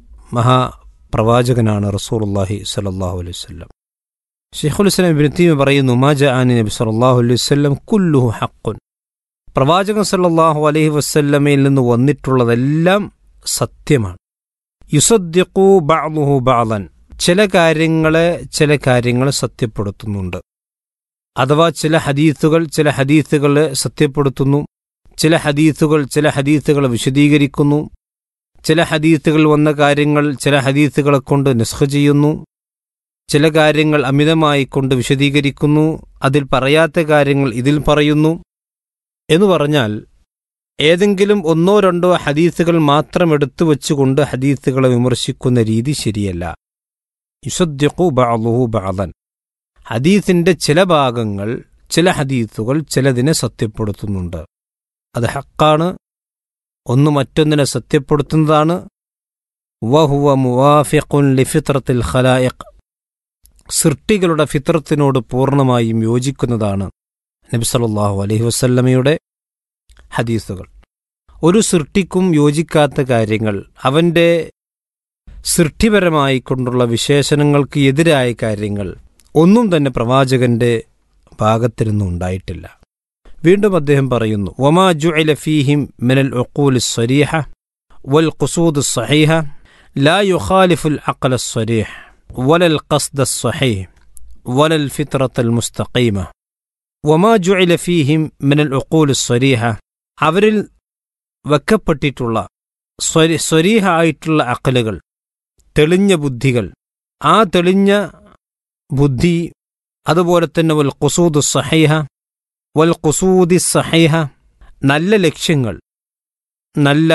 മഹാപ്രവാചകനാണ് റസൂലുള്ളാഹി സല്ലല്ലാഹു അലൈഹി വസല്ലം ഷെയ്ഖുൽ ഇസ്ലാം ഇബ്നു തൈമിയ പറയുന്നു മാ ജാഅനി നബി സല്ലല്ലാഹു അലൈഹി വസല്ലം കുല്ലുഹു ഹഖുൻ പ്രവാചകൻ സല്ലല്ലാഹു അലൈഹി വസല്ലമയിൽ നിന്ന് വന്നിട്ടുള്ളതെല്ലാം സത്യമാണ് യുസദ്ദിഖു ബഅ്ദുഹു ബഅദൻ ചില കാര്യങ്ങളെ ചില കാര്യങ്ങൾ സത്യപ്പെടുത്തുന്നുണ്ട് അഥവാ ചില ഹദീസുകൾ ചില ഹദീസുകളെ സത്യപ്പെടുത്തുന്നു ചില ഹദീസുകൾ ചില ഹദീസുകളെ വിശദീകരിക്കുന്നു ചില ഹദീസുകൾ വന്ന കാര്യങ്ങൾ ചില ഹദീസുകളെ കൊണ്ട് നിസ്ഖ ചെയ്യുന്നു ചില കാര്യങ്ങൾ അമിതമായി കൊണ്ട് വിശദീകരിക്കുന്നു അതിൽ പറയാത്ത കാര്യങ്ങൾ ഇതിൽ പറയുന്നു എന്ന് പറഞ്ഞാൽ ഏതെങ്കിലും ഒന്നോ രണ്ടോ ഹദീസുകൾ മാത്രം എടുത്തു വച്ചുകൊണ്ട് ഹദീസുകളെ വിമർശിക്കുന്ന രീതി ശരിയല്ല യുസദ്ദിഖു ബഅദുഹു ബഅദൻ ഹദീസിന്റെ ചില ഭാഗങ്ങൾ ചില ഹദീസുകൾ ചിലതിനെ സത്യപ്പെടുത്തുന്നുണ്ട് അത് ഹക്കാണ് ഒന്ന് മറ്റൊന്നിനെ സത്യപ്പെടുത്തുന്നതാണ് വഹുവ മുവാഫിഖുൻ ലിഫിത്രത്തിൽ ഖലായിഖ് സൃഷ്ടികളുടെ ഫിത്രത്തിനോട് പൂർണ്ണമായും യോജിക്കുന്നതാണ് നബി സല്ലല്ലാഹു അലൈഹി വസല്ലമയുടെ ഹദീസുകൾ ഒരു സൃഷ്ടിക്കും യോജിക്കാത്ത കാര്യങ്ങൾ അവൻ്റെ സൃഷ്ടിപരമായി കൊണ്ടുള്ള വിശേഷണങ്ങൾക്ക് എതിരായ കാര്യങ്ങൾ ഒന്നും തന്നെ പ്രവാചകന്റെ ഭാഗത്തു നിന്നും ഉണ്ടായിട്ടില്ല വീണ്ടും അദ്ദേഹം പറയുന്നു വമാ ജുഇല ഫീഹിം മിനൽ ഉഖൂൽ സ്വരീഹ വൽ ഖുസൂദ് സഹീഹ ലാ യുഖാലിഫുൽ അഖൽ സ്വരീഹ് വലൽ ഖസ്ദ സ്വഹീഹ് വലൽ ഫിത്രത്തുൽ മുസ്തഖീമ വമാ ജുഇല ഫീഹിം മിനൽ ഉഖൂൽ സ്വരീഹ അവരിൽ വെക്കപ്പെട്ടിട്ടുള്ള സ്വരി സ്വരീഹ ആയിട്ടുള്ള അക്കലുകൾ തെളിഞ്ഞ ബുദ്ധികൾ ആ തെളിഞ്ഞ ബുദ്ധി അതുപോലെ തന്നെ വൽ ഖുസൂദ് സഹൈഹ വൽ ഖുസൂദി സഹൈഹ നല്ല ലക്ഷ്യങ്ങൾ നല്ല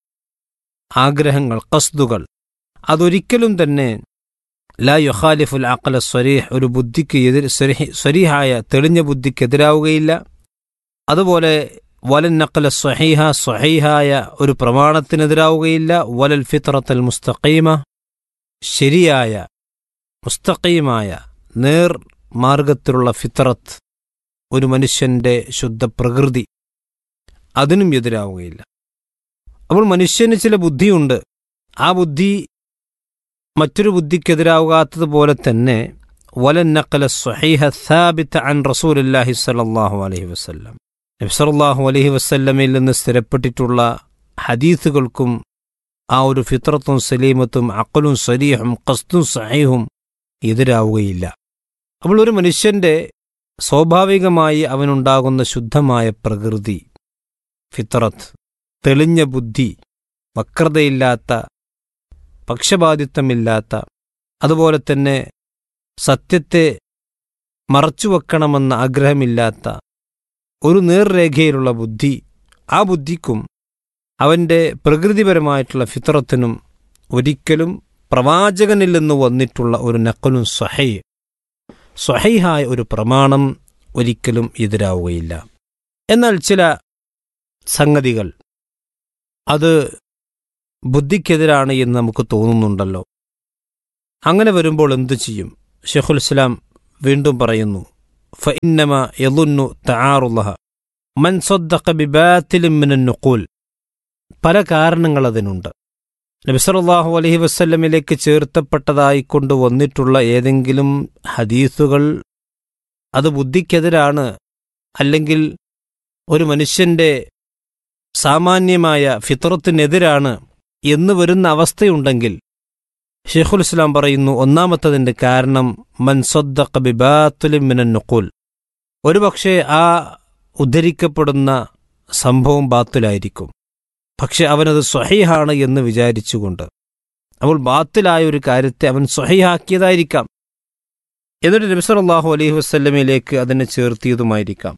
ആഗ്രഹങ്ങൾ കസ്തുകൾ അതൊരിക്കലും തന്നെ ലാ യുഖാലിഫുൽ അഖല സ്വരീഹ് ഒരു ബുദ്ധിക്ക് എതിർ സ്വരീഹായ തെളിഞ്ഞ ബുദ്ധിക്കെതിരാവുകയില്ല അതുപോലെ വലൻ നക്കല സ്വഹീഹ സ്വഹീഹായ ഒരു പ്രമാണത്തിനെതിരാവുകയില്ല വലൽ ഫിത്രത്തൽ മുസ്തഖീമ ശരിയായ മുസ്തഖീമായ നേർ മാർഗത്തിലുള്ള ഫിത്രത്ത് ഒരു മനുഷ്യന്റെ ശുദ്ധ പ്രകൃതി അതിനും എതിരാവുകയില്ല അപ്പോൾ മനുഷ്യന് ചില ബുദ്ധിയുണ്ട് ആ ബുദ്ധി മറ്റൊരു ബുദ്ധിക്കെതിരാകാത്തതുപോലെ തന്നെ വലൻ നക്കല സ്വഹീഹ സാബിത്ത അൻ റസൂലുല്ലാഹി സല്ലല്ലാഹു അലൈഹി വസല്ലം നബ്സറല്ലാഹു അലഹി വസ്ല്ലമയിൽ നിന്ന് സ്ഥിരപ്പെട്ടിട്ടുള്ള ഹദീസുകൾക്കും ആ ഒരു ഫിത്രത്തും സലീമത്തും അക്കലും സരീഹും കസ്തും സഹീഹും എതിരാവുകയില്ല അപ്പോൾ ഒരു മനുഷ്യന്റെ സ്വാഭാവികമായി അവനുണ്ടാകുന്ന ശുദ്ധമായ പ്രകൃതി ഫിത്രത്ത് തെളിഞ്ഞ ബുദ്ധി വക്രതയില്ലാത്ത പക്ഷപാതിത്വമില്ലാത്ത അതുപോലെ തന്നെ സത്യത്തെ മറച്ചുവെക്കണമെന്ന ആഗ്രഹമില്ലാത്ത ഒരു നേർരേഖയിലുള്ള ബുദ്ധി ആ ബുദ്ധിക്കും അവൻ്റെ പ്രകൃതിപരമായിട്ടുള്ള ഫിത്രത്തിനും ഒരിക്കലും പ്രവാചകനിൽ നിന്ന് വന്നിട്ടുള്ള ഒരു നക്കലും സ്വഹൈ സ്വഹൈഹായ ഒരു പ്രമാണം ഒരിക്കലും എതിരാവുകയില്ല എന്നാൽ ചില സംഗതികൾ അത് ബുദ്ധിക്കെതിരാണ് എന്ന് നമുക്ക് തോന്നുന്നുണ്ടല്ലോ അങ്ങനെ വരുമ്പോൾ എന്തു ചെയ്യും ഷെഖുൽ ഇസ്ലാം വീണ്ടും പറയുന്നു ഫഇന്നമ യദുന്നു തആറുള്ളഹ മൻ സ്വദ്ദഖ ബിബാത്തിലും മിനൻ നുഖൂൽ പല കാരണങ്ങൾ അതിനുണ്ട് നബിസറല്ലാഹു അലഹി വസ്ല്ലമിലേക്ക് ചേർത്തപ്പെട്ടതായി കൊണ്ട് വന്നിട്ടുള്ള ഏതെങ്കിലും ഹദീസുകൾ അത് ബുദ്ധിക്കെതിരാണ് അല്ലെങ്കിൽ ഒരു മനുഷ്യന്റെ സാമാന്യമായ ഫിത്രത്തിനെതിരാണ് എന്ന് വരുന്ന അവസ്ഥയുണ്ടെങ്കിൽ ഷെയ്ഖുൽ ഇസ്ലാം പറയുന്നു ഒന്നാമത്തതിന്റെ കാരണം മൻസദ്ദഖ ബിബാത്തുലിൻ മിനൻ നുഖൂൽ ഒരുപക്ഷെ ആ ഉദ്ധരിക്കപ്പെടുന്ന സംഭവം ബാത്തിലായിരിക്കും പക്ഷെ അവനത് സ്വഹീഹാണ് എന്ന് വിചാരിച്ചുകൊണ്ട് അപ്പോൾ ബാത്തിലായ ഒരു കാര്യത്തെ അവൻ സ്വഹീഹാക്കിയതായിരിക്കാം എന്നിട്ട് നബി സല്ലല്ലാഹു അലൈഹി വസല്ലമയിലേക്ക് അതിനെ ചേർത്തിയതുമായിരിക്കാം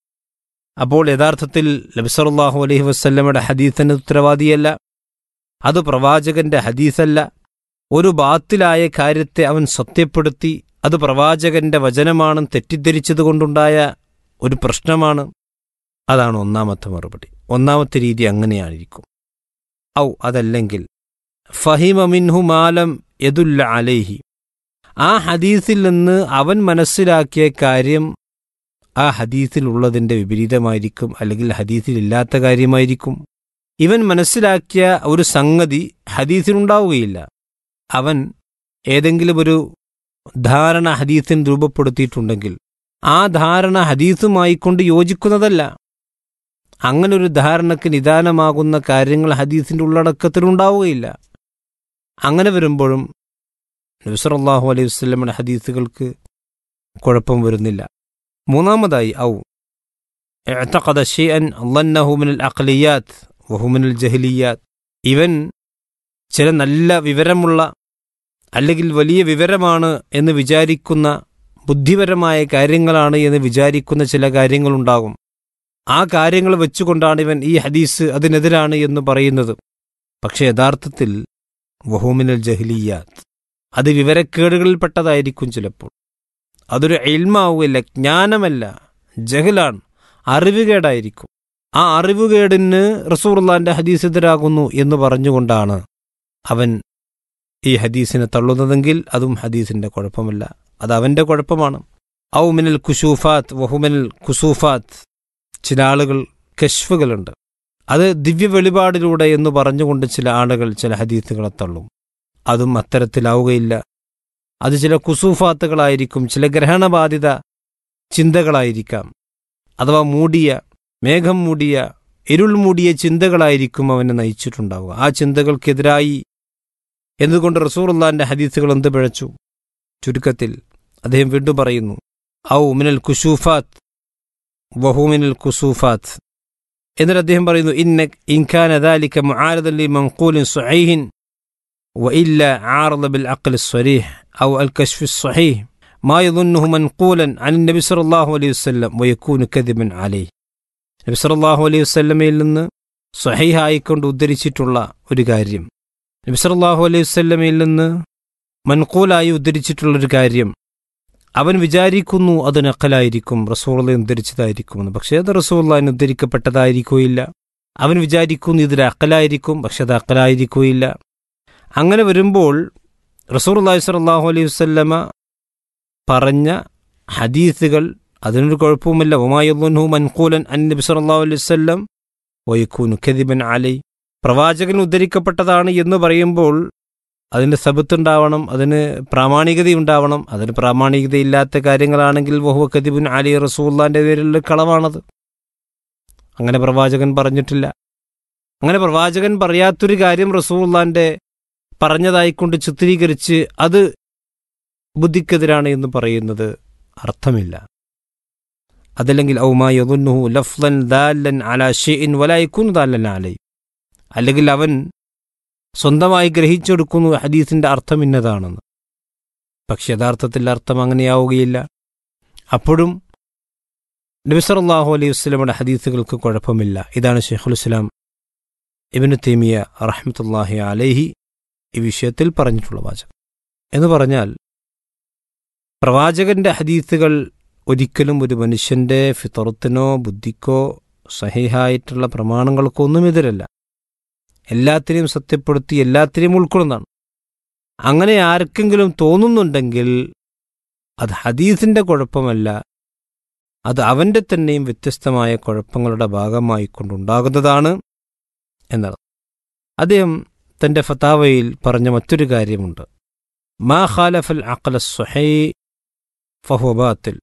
അപ്പോൾ യഥാർത്ഥത്തിൽ നബി സല്ലല്ലാഹു അലൈഹി വസല്ലമയുടെ ഹദീസിന് ഉത്തരവാദിയല്ല അത് പ്രവാചകന്റെ ഹദീസല്ല ഒരു ബാത്തിലായ കാര്യത്തെ അവൻ സത്യപ്പെടുത്തി അത് പ്രവാചകന്റെ വചനമാണെന്ന് തെറ്റിദ്ധരിച്ചതുകൊണ്ടുണ്ടായ ഒരു പ്രശ്നമാണ് അതാണ് ഒന്നാമത്തെ മറുപടി ഒന്നാമത്തെ രീതി അങ്ങനെയായിരിക്കും ഔ അതല്ലെങ്കിൽ ഫഹിമ മിൻഹു മാലം യദുല്ല അലൈഹി ആ ഹദീസിൽ നിന്ന് അവൻ മനസ്സിലാക്കിയ കാര്യം ആ ഹദീസിലുള്ളതിൻ്റെ വിപരീതമായിരിക്കും അല്ലെങ്കിൽ ഹദീസിലില്ലാത്ത കാര്യമായിരിക്കും ഇവൻ മനസ്സിലാക്കിയ ഒരു സംഗതി ഹദീസിലുണ്ടാവുകയില്ല അവൻ ഏതെങ്കിലും ഒരു ധാരണ ഹദീസിന് രൂപപ്പെടുത്തിയിട്ടുണ്ടെങ്കിൽ ആ ധാരണ ഹദീസുമായി കൊണ്ട് യോജിക്കുന്നതല്ല അങ്ങനെ ഒരു ധാരണയ്ക്ക് നിദാനമാകുന്ന കാര്യങ്ങൾ ഹദീസിന്റെ ഉള്ളടക്കത്തിലുണ്ടാവുകയില്ല അങ്ങനെ വരുമ്പോഴും നബിസറല്ലാഹു അലൈഹി വസ്ലമിയുടെ ഹദീസുകൾക്ക് കുഴപ്പം വരുന്നില്ല മൂന്നാമതായി ഔ اعتقد شيئا ظنه من الأقليات وهو من الجهليات ഇവൻ ചില നല്ല വിവരമുള്ള അല്ലെങ്കിൽ വലിയ വിവരമാണ് എന്ന് വിചാരിക്കുന്ന ബുദ്ധിപരമായ കാര്യങ്ങളാണ് എന്ന് വിചാരിക്കുന്ന ചില കാര്യങ്ങളുണ്ടാകും ആ കാര്യങ്ങൾ വെച്ചുകൊണ്ടാണ് ഇവൻ ഈ ഹദീസ് അതിനെതിരാണ് എന്ന് പറയുന്നത് പക്ഷേ യഥാർത്ഥത്തിൽ വഹൂമിനൽ ജഹ്ലിയാത്ത് അത് വിവരക്കേടുകളിൽപ്പെട്ടതായിരിക്കും ചിലപ്പോൾ അതൊരു എൽമാവുകയില്ല ജ്ഞാനമല്ല ജഹലാണ് അറിവുകേടായിരിക്കും ആ അറിവുകേടിന് റസൂർലാന്റെ ഹദീസ് എതിരാകുന്നു എന്ന് പറഞ്ഞുകൊണ്ടാണ് അവൻ ഈ ഹദീസിനെ തള്ളുന്നതെങ്കിൽ അതും ഹദീസിന്റെ കുഴപ്പമല്ല അത് അവന്റെ കുഴപ്പമാണ് ഔ മിനൽ കുശൂഫാത്ത് വഹുമിനൽ കുസൂഫാത്ത് ചില ആളുകൾ കശ്ഫുകളുണ്ട് അത് ദിവ്യ വെളിപാടിലൂടെ എന്ന് പറഞ്ഞുകൊണ്ട് ചില ആളുകൾ ചില ഹദീസുകളെ തള്ളും അതും അത്തരത്തിലാവുകയില്ല അത് ചില കുസൂഫാത്തുകളായിരിക്കും ചില ഗ്രഹണബാധിത ചിന്തകളായിരിക്കാം അഥവാ മൂടിയ മേഘം മൂടിയ ഇരുൾ മൂടിയ ചിന്തകളായിരിക്കും അവനെ നയിച്ചിട്ടുണ്ടാവുക ആ ചിന്തകൾക്കെതിരായി എന്തുകൊണ്ട് റസൂറുല്ലാന്റെ ഹദീസുകൾ എന്ത് പിഴച്ചു ചുരുക്കത്തിൽ അദ്ദേഹം വീണ്ടും പറയുന്നു ഔ മിനൽ കുശൂഫാത്ത് വഹുമിനൽ കുസൂഫാത്ത് എന്നിട്ട് അദ്ദേഹം പറയുന്നു ഇന്ന ഇൻഖാന ذلك معارضا لمنقول صحيح وإلا عارض بالعقل الصريح أو الكشف الصحيح ما يظنه منقولا عن النبي صلى الله عليه وسلم ويكون كذبا عليه നബി സല്ലല്ലാഹു അലൈഹി വസല്ലമയിൽ നിന്ന് സ്വഹീഹായിക്കൊണ്ട് ഉദ്ധരിച്ചിട്ടുള്ള ഒരു കാര്യം നബി സല്ലല്ലാഹു അലൈഹി വസല്ലമയിൽ നിന്ന് മൻകൂലായി ഉദ്ധരിച്ചിട്ടുള്ളൊരു കാര്യം അവൻ വിചാരിക്കുന്നു അത് നക്കലായിരിക്കും റസൂളെ ഉദ്ധരിച്ചതായിരിക്കുമെന്ന് പക്ഷേ അത് റസൂള്ളാൻ ഉദ്ധരിക്കപ്പെട്ടതായിരിക്കുകയില്ല അവൻ വിചാരിക്കുന്നു ഇതൊരു അക്കലായിരിക്കും പക്ഷെ അത് അക്കലായിരിക്കുകയില്ല അങ്ങനെ വരുമ്പോൾ റസൂർ അള്ളാഹി സ്വല്ലാഹു അലൈഹി വസ്ല്ലമ പറഞ്ഞ ഹദീസുകൾ അതിനൊരു കുഴപ്പവുമില്ല ഒമായുഹു മൻകൂലൻ അൻ നബി സല്ലല്ലാഹു അലൈഹി വസല്ലം വയക്കൂനു ഖദിബൻ അലൈ പ്രവാചകൻ ഉദ്ധരിക്കപ്പെട്ടതാണ് എന്ന് പറയുമ്പോൾ അതിന് സബത്തുണ്ടാവണം അതിന് പ്രാമാണികതയുണ്ടാവണം അതിന് പ്രാമാണികതയില്ലാത്ത കാര്യങ്ങളാണെങ്കിൽ വഹുവ ഖദിബുൻ അലി റസൂല്ലാന്റെ പേരിലുള്ള കളവാണത് അങ്ങനെ പ്രവാചകൻ പറഞ്ഞിട്ടില്ല അങ്ങനെ പ്രവാചകൻ പറയാത്തൊരു കാര്യം റസൂല്ലാന്റെ പറഞ്ഞതായിക്കൊണ്ട് ചിത്രീകരിച്ച് അത് ബുദ്ധിക്കെതിരാണ് എന്ന് പറയുന്നത് അർത്ഥമില്ല അതല്ലെങ്കിൽ ഔമായുഹു ലഫ്ലൻ ദാലൻ അലാ ഷെയ്ൻ വലായിക്കുൻ ദാലൻ അലൈ അല്ലെങ്കിൽ അവൻ സ്വന്തമായി ഗ്രഹിച്ചെടുക്കുന്നു ഹദീസിന്റെ അർത്ഥം ഇന്നതാണെന്ന് പക്ഷെ യഥാർത്ഥത്തിൽ അർത്ഥം അങ്ങനെയാവുകയില്ല അപ്പോഴും നബിസറല്ലാഹു അലൈഹി വസ്ലമയുടെ ഹദീസുകൾക്ക് കുഴപ്പമില്ല ഇതാണ് ഷെയ്ഖുൽ ഇസ്ലാം ഇബിന് തേമിയ റഹ്മത്തുല്ലാഹി അലൈഹി ഈ വിഷയത്തിൽ പറഞ്ഞിട്ടുള്ള വാചകം എന്ന് പറഞ്ഞാൽ പ്രവാചകന്റെ ഹദീസുകൾ ഒരിക്കലും ഒരു മനുഷ്യന്റെ ഫിത്തറത്തിനോ ബുദ്ധിക്കോ സഹിഹായിട്ടുള്ള പ്രമാണങ്ങൾക്കോ ഒന്നും എതിരല്ല എല്ലാത്തിനെയും സത്യപ്പെടുത്തി എല്ലാത്തിനെയും ഉൾക്കൊള്ളുന്നതാണ് അങ്ങനെ ആർക്കെങ്കിലും തോന്നുന്നുണ്ടെങ്കിൽ അത് ഹദീസിന്റെ കുഴപ്പമല്ല അത് അവൻ്റെ തന്നെയും വ്യത്യസ്തമായ കുഴപ്പങ്ങളുടെ ഭാഗമായി കൊണ്ടുണ്ടാകുന്നതാണ് എന്നത് അദ്ദേഹം തൻ്റെ ഫതാവയിൽ പറഞ്ഞ മറ്റൊരു കാര്യമുണ്ട് മാ ഖാലഫൽ അഖല സ്വഹൈ ഫഹു ബാത്തിൽ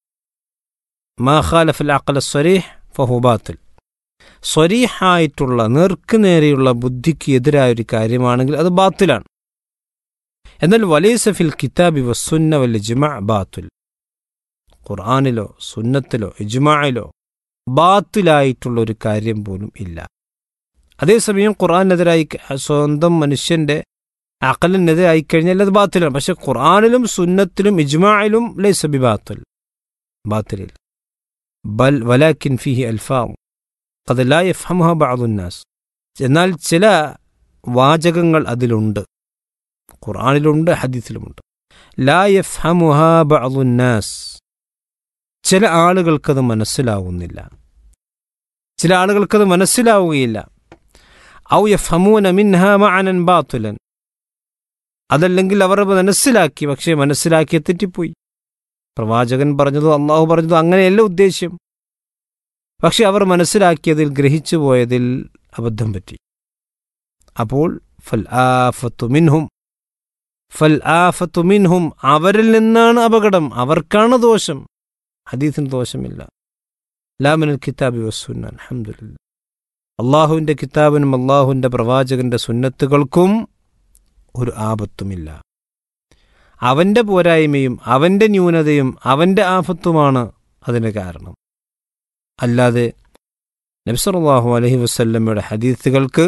മാ ഖാലഫൽ അഖല സ്വരീഹ് ഫഹു ബാത്തിൽ സ്വരീഹായിട്ടുള്ള നേർക്കുനേരെയുള്ള ബുദ്ധിക്ക് എതിരായ ഒരു കാര്യമാണെങ്കിൽ അത് ബാത്തിലാണ് എന്നാൽ വലൈസഫിൽ കിതാബി വസുന്ന വൽ ഇജ്മാ ബാത്തുൽ ഖുർആാനിലോ സുന്നത്തിലോ ഇജ്മായിലോ ബാത്തിലായിട്ടുള്ള ഒരു കാര്യം പോലും ഇല്ല അതേസമയം ഖുർആാനെതിരായി സ്വന്തം മനുഷ്യന്റെ അക്കലിനെതിരായി കഴിഞ്ഞാൽ അത് ബാത്തിലാണ് പക്ഷെ ഖുർആാനിലും സുന്നത്തിലും ഇജ്മായിലും ലൈസബി ബാത്തുൽ ബാത്തിലിൽ ബൽ വലാക്കിൻ ഫിഹി അൽഫാം അത് ലാ യഫ്ഹമുഹ ബഅദുന്നാസ് എന്നാൽ ചില വാചകങ്ങൾ അതിലുണ്ട് ഖുർആാനിലുണ്ട് ഹദീസിലുമുണ്ട് ലാ യഫ്ഹമുഹ ബഅദുന്നാസ് ചില ആളുകൾക്കത് മനസ്സിലാവുന്നില്ല ചില ആളുകൾക്കത് മനസ്സിലാവുകയില്ല ഔ യഫ്ഹമൂന മിൻഹ മഅനൻ ബാത്തുലൻ അതല്ലെങ്കിൽ അവർ മനസ്സിലാക്കി പക്ഷേ മനസ്സിലാക്കിയ തെറ്റിപ്പോയി പ്രവാചകൻ പറഞ്ഞതോ അള്ളാഹു പറഞ്ഞതോ അങ്ങനെയല്ല ഉദ്ദേശ്യം പക്ഷെ അവർ മനസ്സിലാക്കിയതിൽ ഗ്രഹിച്ചു പോയതിൽ അബദ്ധം പറ്റി അപ്പോൾ ഫൽ ആഫത്തു മിൻഹും ഫൽ ആഫത്തു മിൻഹും അവരിൽ നിന്നാണ് അപകടം അവർക്കാണ് ദോഷം ഹദീസിന് ദോഷമില്ല ലാമിനൽ കിതാബി വസുന്ന അലഹമുല്ല അള്ളാഹുവിൻ്റെ കിതാബിനും അള്ളാഹുവിൻ്റെ പ്രവാചകന്റെ സുന്നത്തുകൾക്കും ഒരു ആപത്തുമില്ല അവൻ്റെ പോരായ്മയും അവൻ്റെ ന്യൂനതയും അവൻ്റെ ആപത്തുമാണ് അതിന് കാരണം അല്ലാതെ നബ്സറുല്ലാഹു അലഹി വസ്ല്ലമ്മയുടെ ഹദീസുകൾക്ക്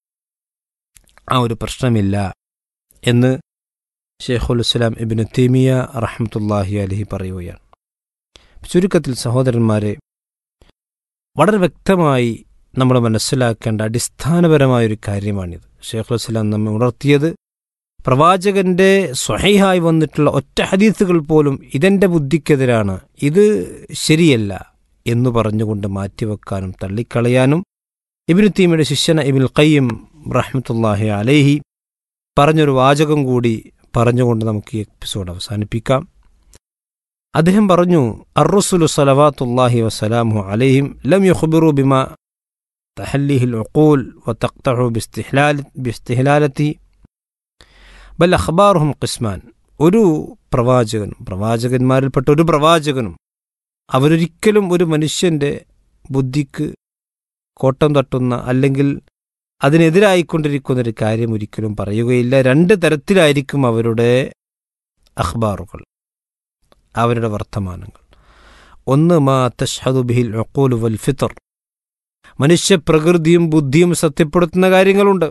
ആ ഒരു പ്രശ്നമില്ല എന്ന് ഷെയ്ഖുൽ ഇസ്ലാം ഇബിന് തീമിയ റഹ്മത്തുല്ലാഹി അലഹി പറയുകയാണ് ചുരുക്കത്തിൽ സഹോദരന്മാരെ വളരെ വ്യക്തമായി നമ്മൾ മനസ്സിലാക്കേണ്ട അടിസ്ഥാനപരമായൊരു കാര്യമാണിത് ഷെയ്ഖുൽ ഇസ്ലാം നമ്മെ ഉണർത്തിയത് പ്രവാചകന്റെ സ്വഹൈഹായി വന്നിട്ടുള്ള ഒറ്റ ഹദീസുകൾ പോലും ഇതെന്റെ ബുദ്ധിക്കെതിരാണ് ഇത് ശരിയല്ല എന്നു പറഞ്ഞുകൊണ്ട് മാറ്റിവെക്കാനും തള്ളിക്കളയാനും ഇബിനു തീമയുടെ ശിഷ്യന ഇബിൽ ഖയ്യം റഹ്മത്തുല്ലാഹി അലേഹി പറഞ്ഞൊരു വാചകം കൂടി പറഞ്ഞുകൊണ്ട് നമുക്ക് ഈ എപ്പിസോഡ് അവസാനിപ്പിക്കാം അദ്ദേഹം പറഞ്ഞു അറുസുലു സലവാത്തുല്ലാഹി വസ്സലാമു അലൈഹിം ലം യുഖ്ബിറു ബിമ തഹല്ലിഹിൽ ഉഖൂൽ വതഖ്തഉ ബിസ്തിഹ്ലാൽ ബിസ്തിഹ്ലാലത്തി ബൽ അഖ്ബാറുഹും ഖിസ്മാൻ ഒരു പ്രവാചകനും പ്രവാചകന്മാരിൽപ്പെട്ട ഒരു പ്രവാചകനും അവരൊരിക്കലും ഒരു മനുഷ്യന്റെ ബുദ്ധിക്ക് കോട്ടം തട്ടുന്ന അല്ലെങ്കിൽ അതിനെതിരായിക്കൊണ്ടിരിക്കുന്ന ഒരു കാര്യം ഒരിക്കലും പറയുകയില്ല രണ്ട് തരത്തിലായിരിക്കും അവരുടെ അഖ്ബാറുകൾ അവരുടെ വർത്തമാനങ്ങൾ ഒന്ന് മാ തഷ്ഹദു ബിഹിൽ ഒക്കോലു വൽ ഫിത്തർ മനുഷ്യപ്രകൃതിയും ബുദ്ധിയും സത്യപ്പെടുത്തുന്ന കാര്യങ്ങളുണ്ട്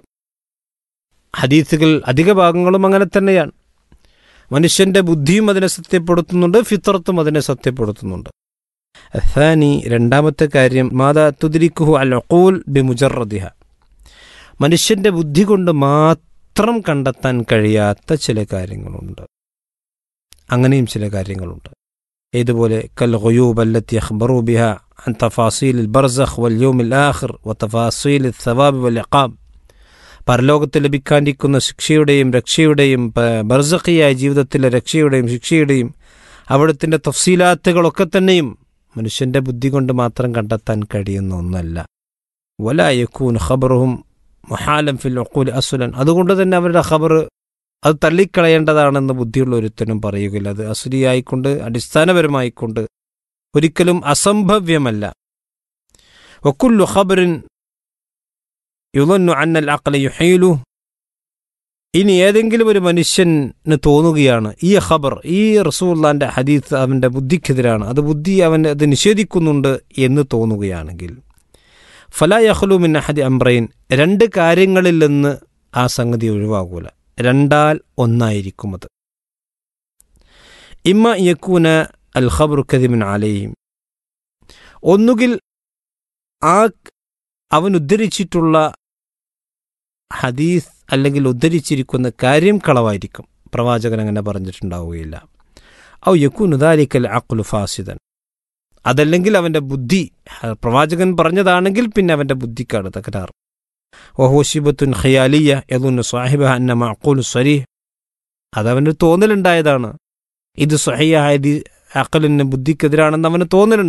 ഹദീസുകൾ അധിക ഭാഗങ്ങളും അങ്ങനെ തന്നെയാണ് മനുഷ്യന്റെ ബുദ്ധിയും അതിനെ സത്യപ്പെടുത്തുന്നുണ്ട് ഫിത്രത്തും അതിനെ സത്യപ്പെടുത്തുന്നുണ്ട് അഥാനി രണ്ടാമത്തെ കാര്യം മാതാ തുതിരിക്കുഹു അൽ ഒക്കൂൽ ബി മുജറദിഹ മനുഷ്യന്റെ ബുദ്ധി കൊണ്ട് മാത്രം കണ്ടെത്താൻ കഴിയാത്ത ചില കാര്യങ്ങളുണ്ട് അങ്ങനെയും ചില കാര്യങ്ങളുണ്ട് ഇതുപോലെ കൽ ഖുയൂബ് അല്ലത്തി അഖ്ബറു ബിഹ عن تفاصيل البرزخ واليوم الآخر وتفاصيل الثواب والعقاب പരലോകത്ത് ലഭിക്കാനിരിക്കുന്ന ശിക്ഷയുടെയും രക്ഷയുടെയും ബർസഖിയായ ജീവിതത്തിലെ രക്ഷയുടെയും ശിക്ഷയുടെയും അവിടത്തിൻ്റെ തഫ്സീലാത്തുകളൊക്കെ തന്നെയും മനുഷ്യന്റെ ബുദ്ധി കൊണ്ട് മാത്രം കണ്ടെത്താൻ കഴിയുന്ന ഒന്നല്ല വലായക്കൂൻ ഖബറും മൊഹാലം ഫിൽ ഒക്കൂൽ അസുലൻ അതുകൊണ്ട് തന്നെ അവരുടെ ഖബർ അത് തള്ളിക്കളയേണ്ടതാണെന്ന് ബുദ്ധിയുള്ള ഒരുത്തനും പറയുകയില്ല അത് അസുരിയായിക്കൊണ്ട് അടിസ്ഥാനപരമായിക്കൊണ്ട് ഒരിക്കലും അസംഭവ്യമല്ല വക്കുല്ലു ഖബറിൻ യുവന്നു അന്നൽ അക്കല യുഹയിലു ഇനി ഏതെങ്കിലും ഒരു മനുഷ്യന് തോന്നുകയാണ് ഈ ഖബർ ഈ റസൂള്ളാന്റെ ഹദീസ് അവന്റെ ബുദ്ധിക്കെതിരാണ് അത് ബുദ്ധി അവൻ അത് നിഷേധിക്കുന്നുണ്ട് എന്ന് തോന്നുകയാണെങ്കിൽ ഫലാ യഹ്ലുമിൻ അഹദി അംറൈൻ രണ്ട് കാര്യങ്ങളിൽ നിന്ന് ആ സംഗതി ഒഴിവാകൂല രണ്ടാൽ ഒന്നായിരിക്കും അത് ഇമ്മ യക്കൂന അൽ ഖബർ കദിമിൻ അലയും ഒന്നുകിൽ ആ അവൻ ഉദ്ധരിച്ചിട്ടുള്ള ഹദീസ് അല്ലെങ്കിൽ ഉദ്ധരിച്ചിരിക്കുന്ന കാര്യം കളവായിരിക്കും പ്രവാചകൻ അങ്ങനെ പറഞ്ഞിട്ടുണ്ടാവുകയില്ല ഔ യക്കുനുദാലിക്കൽ അക്കുലു ഫാസിദൻ അതല്ലെങ്കിൽ അവൻ്റെ ബുദ്ധി പ്രവാചകൻ പറഞ്ഞതാണെങ്കിൽ പിന്നെ അവൻ്റെ ബുദ്ധിക്കാണ് തകരാറ് വഹോഷിബത്തുൻ ഖയാലിയ യദുന്നു സാഹിബ അന്ന മഅഖൂലു സ്വരീഹ് അതവന് തോന്നലുണ്ടായതാണ് ഇത് സ്വഹയ്യ അക്കലിന് ബുദ്ധിക്കെതിരാണെന്ന് അവന് തോന്നലുണ്ട്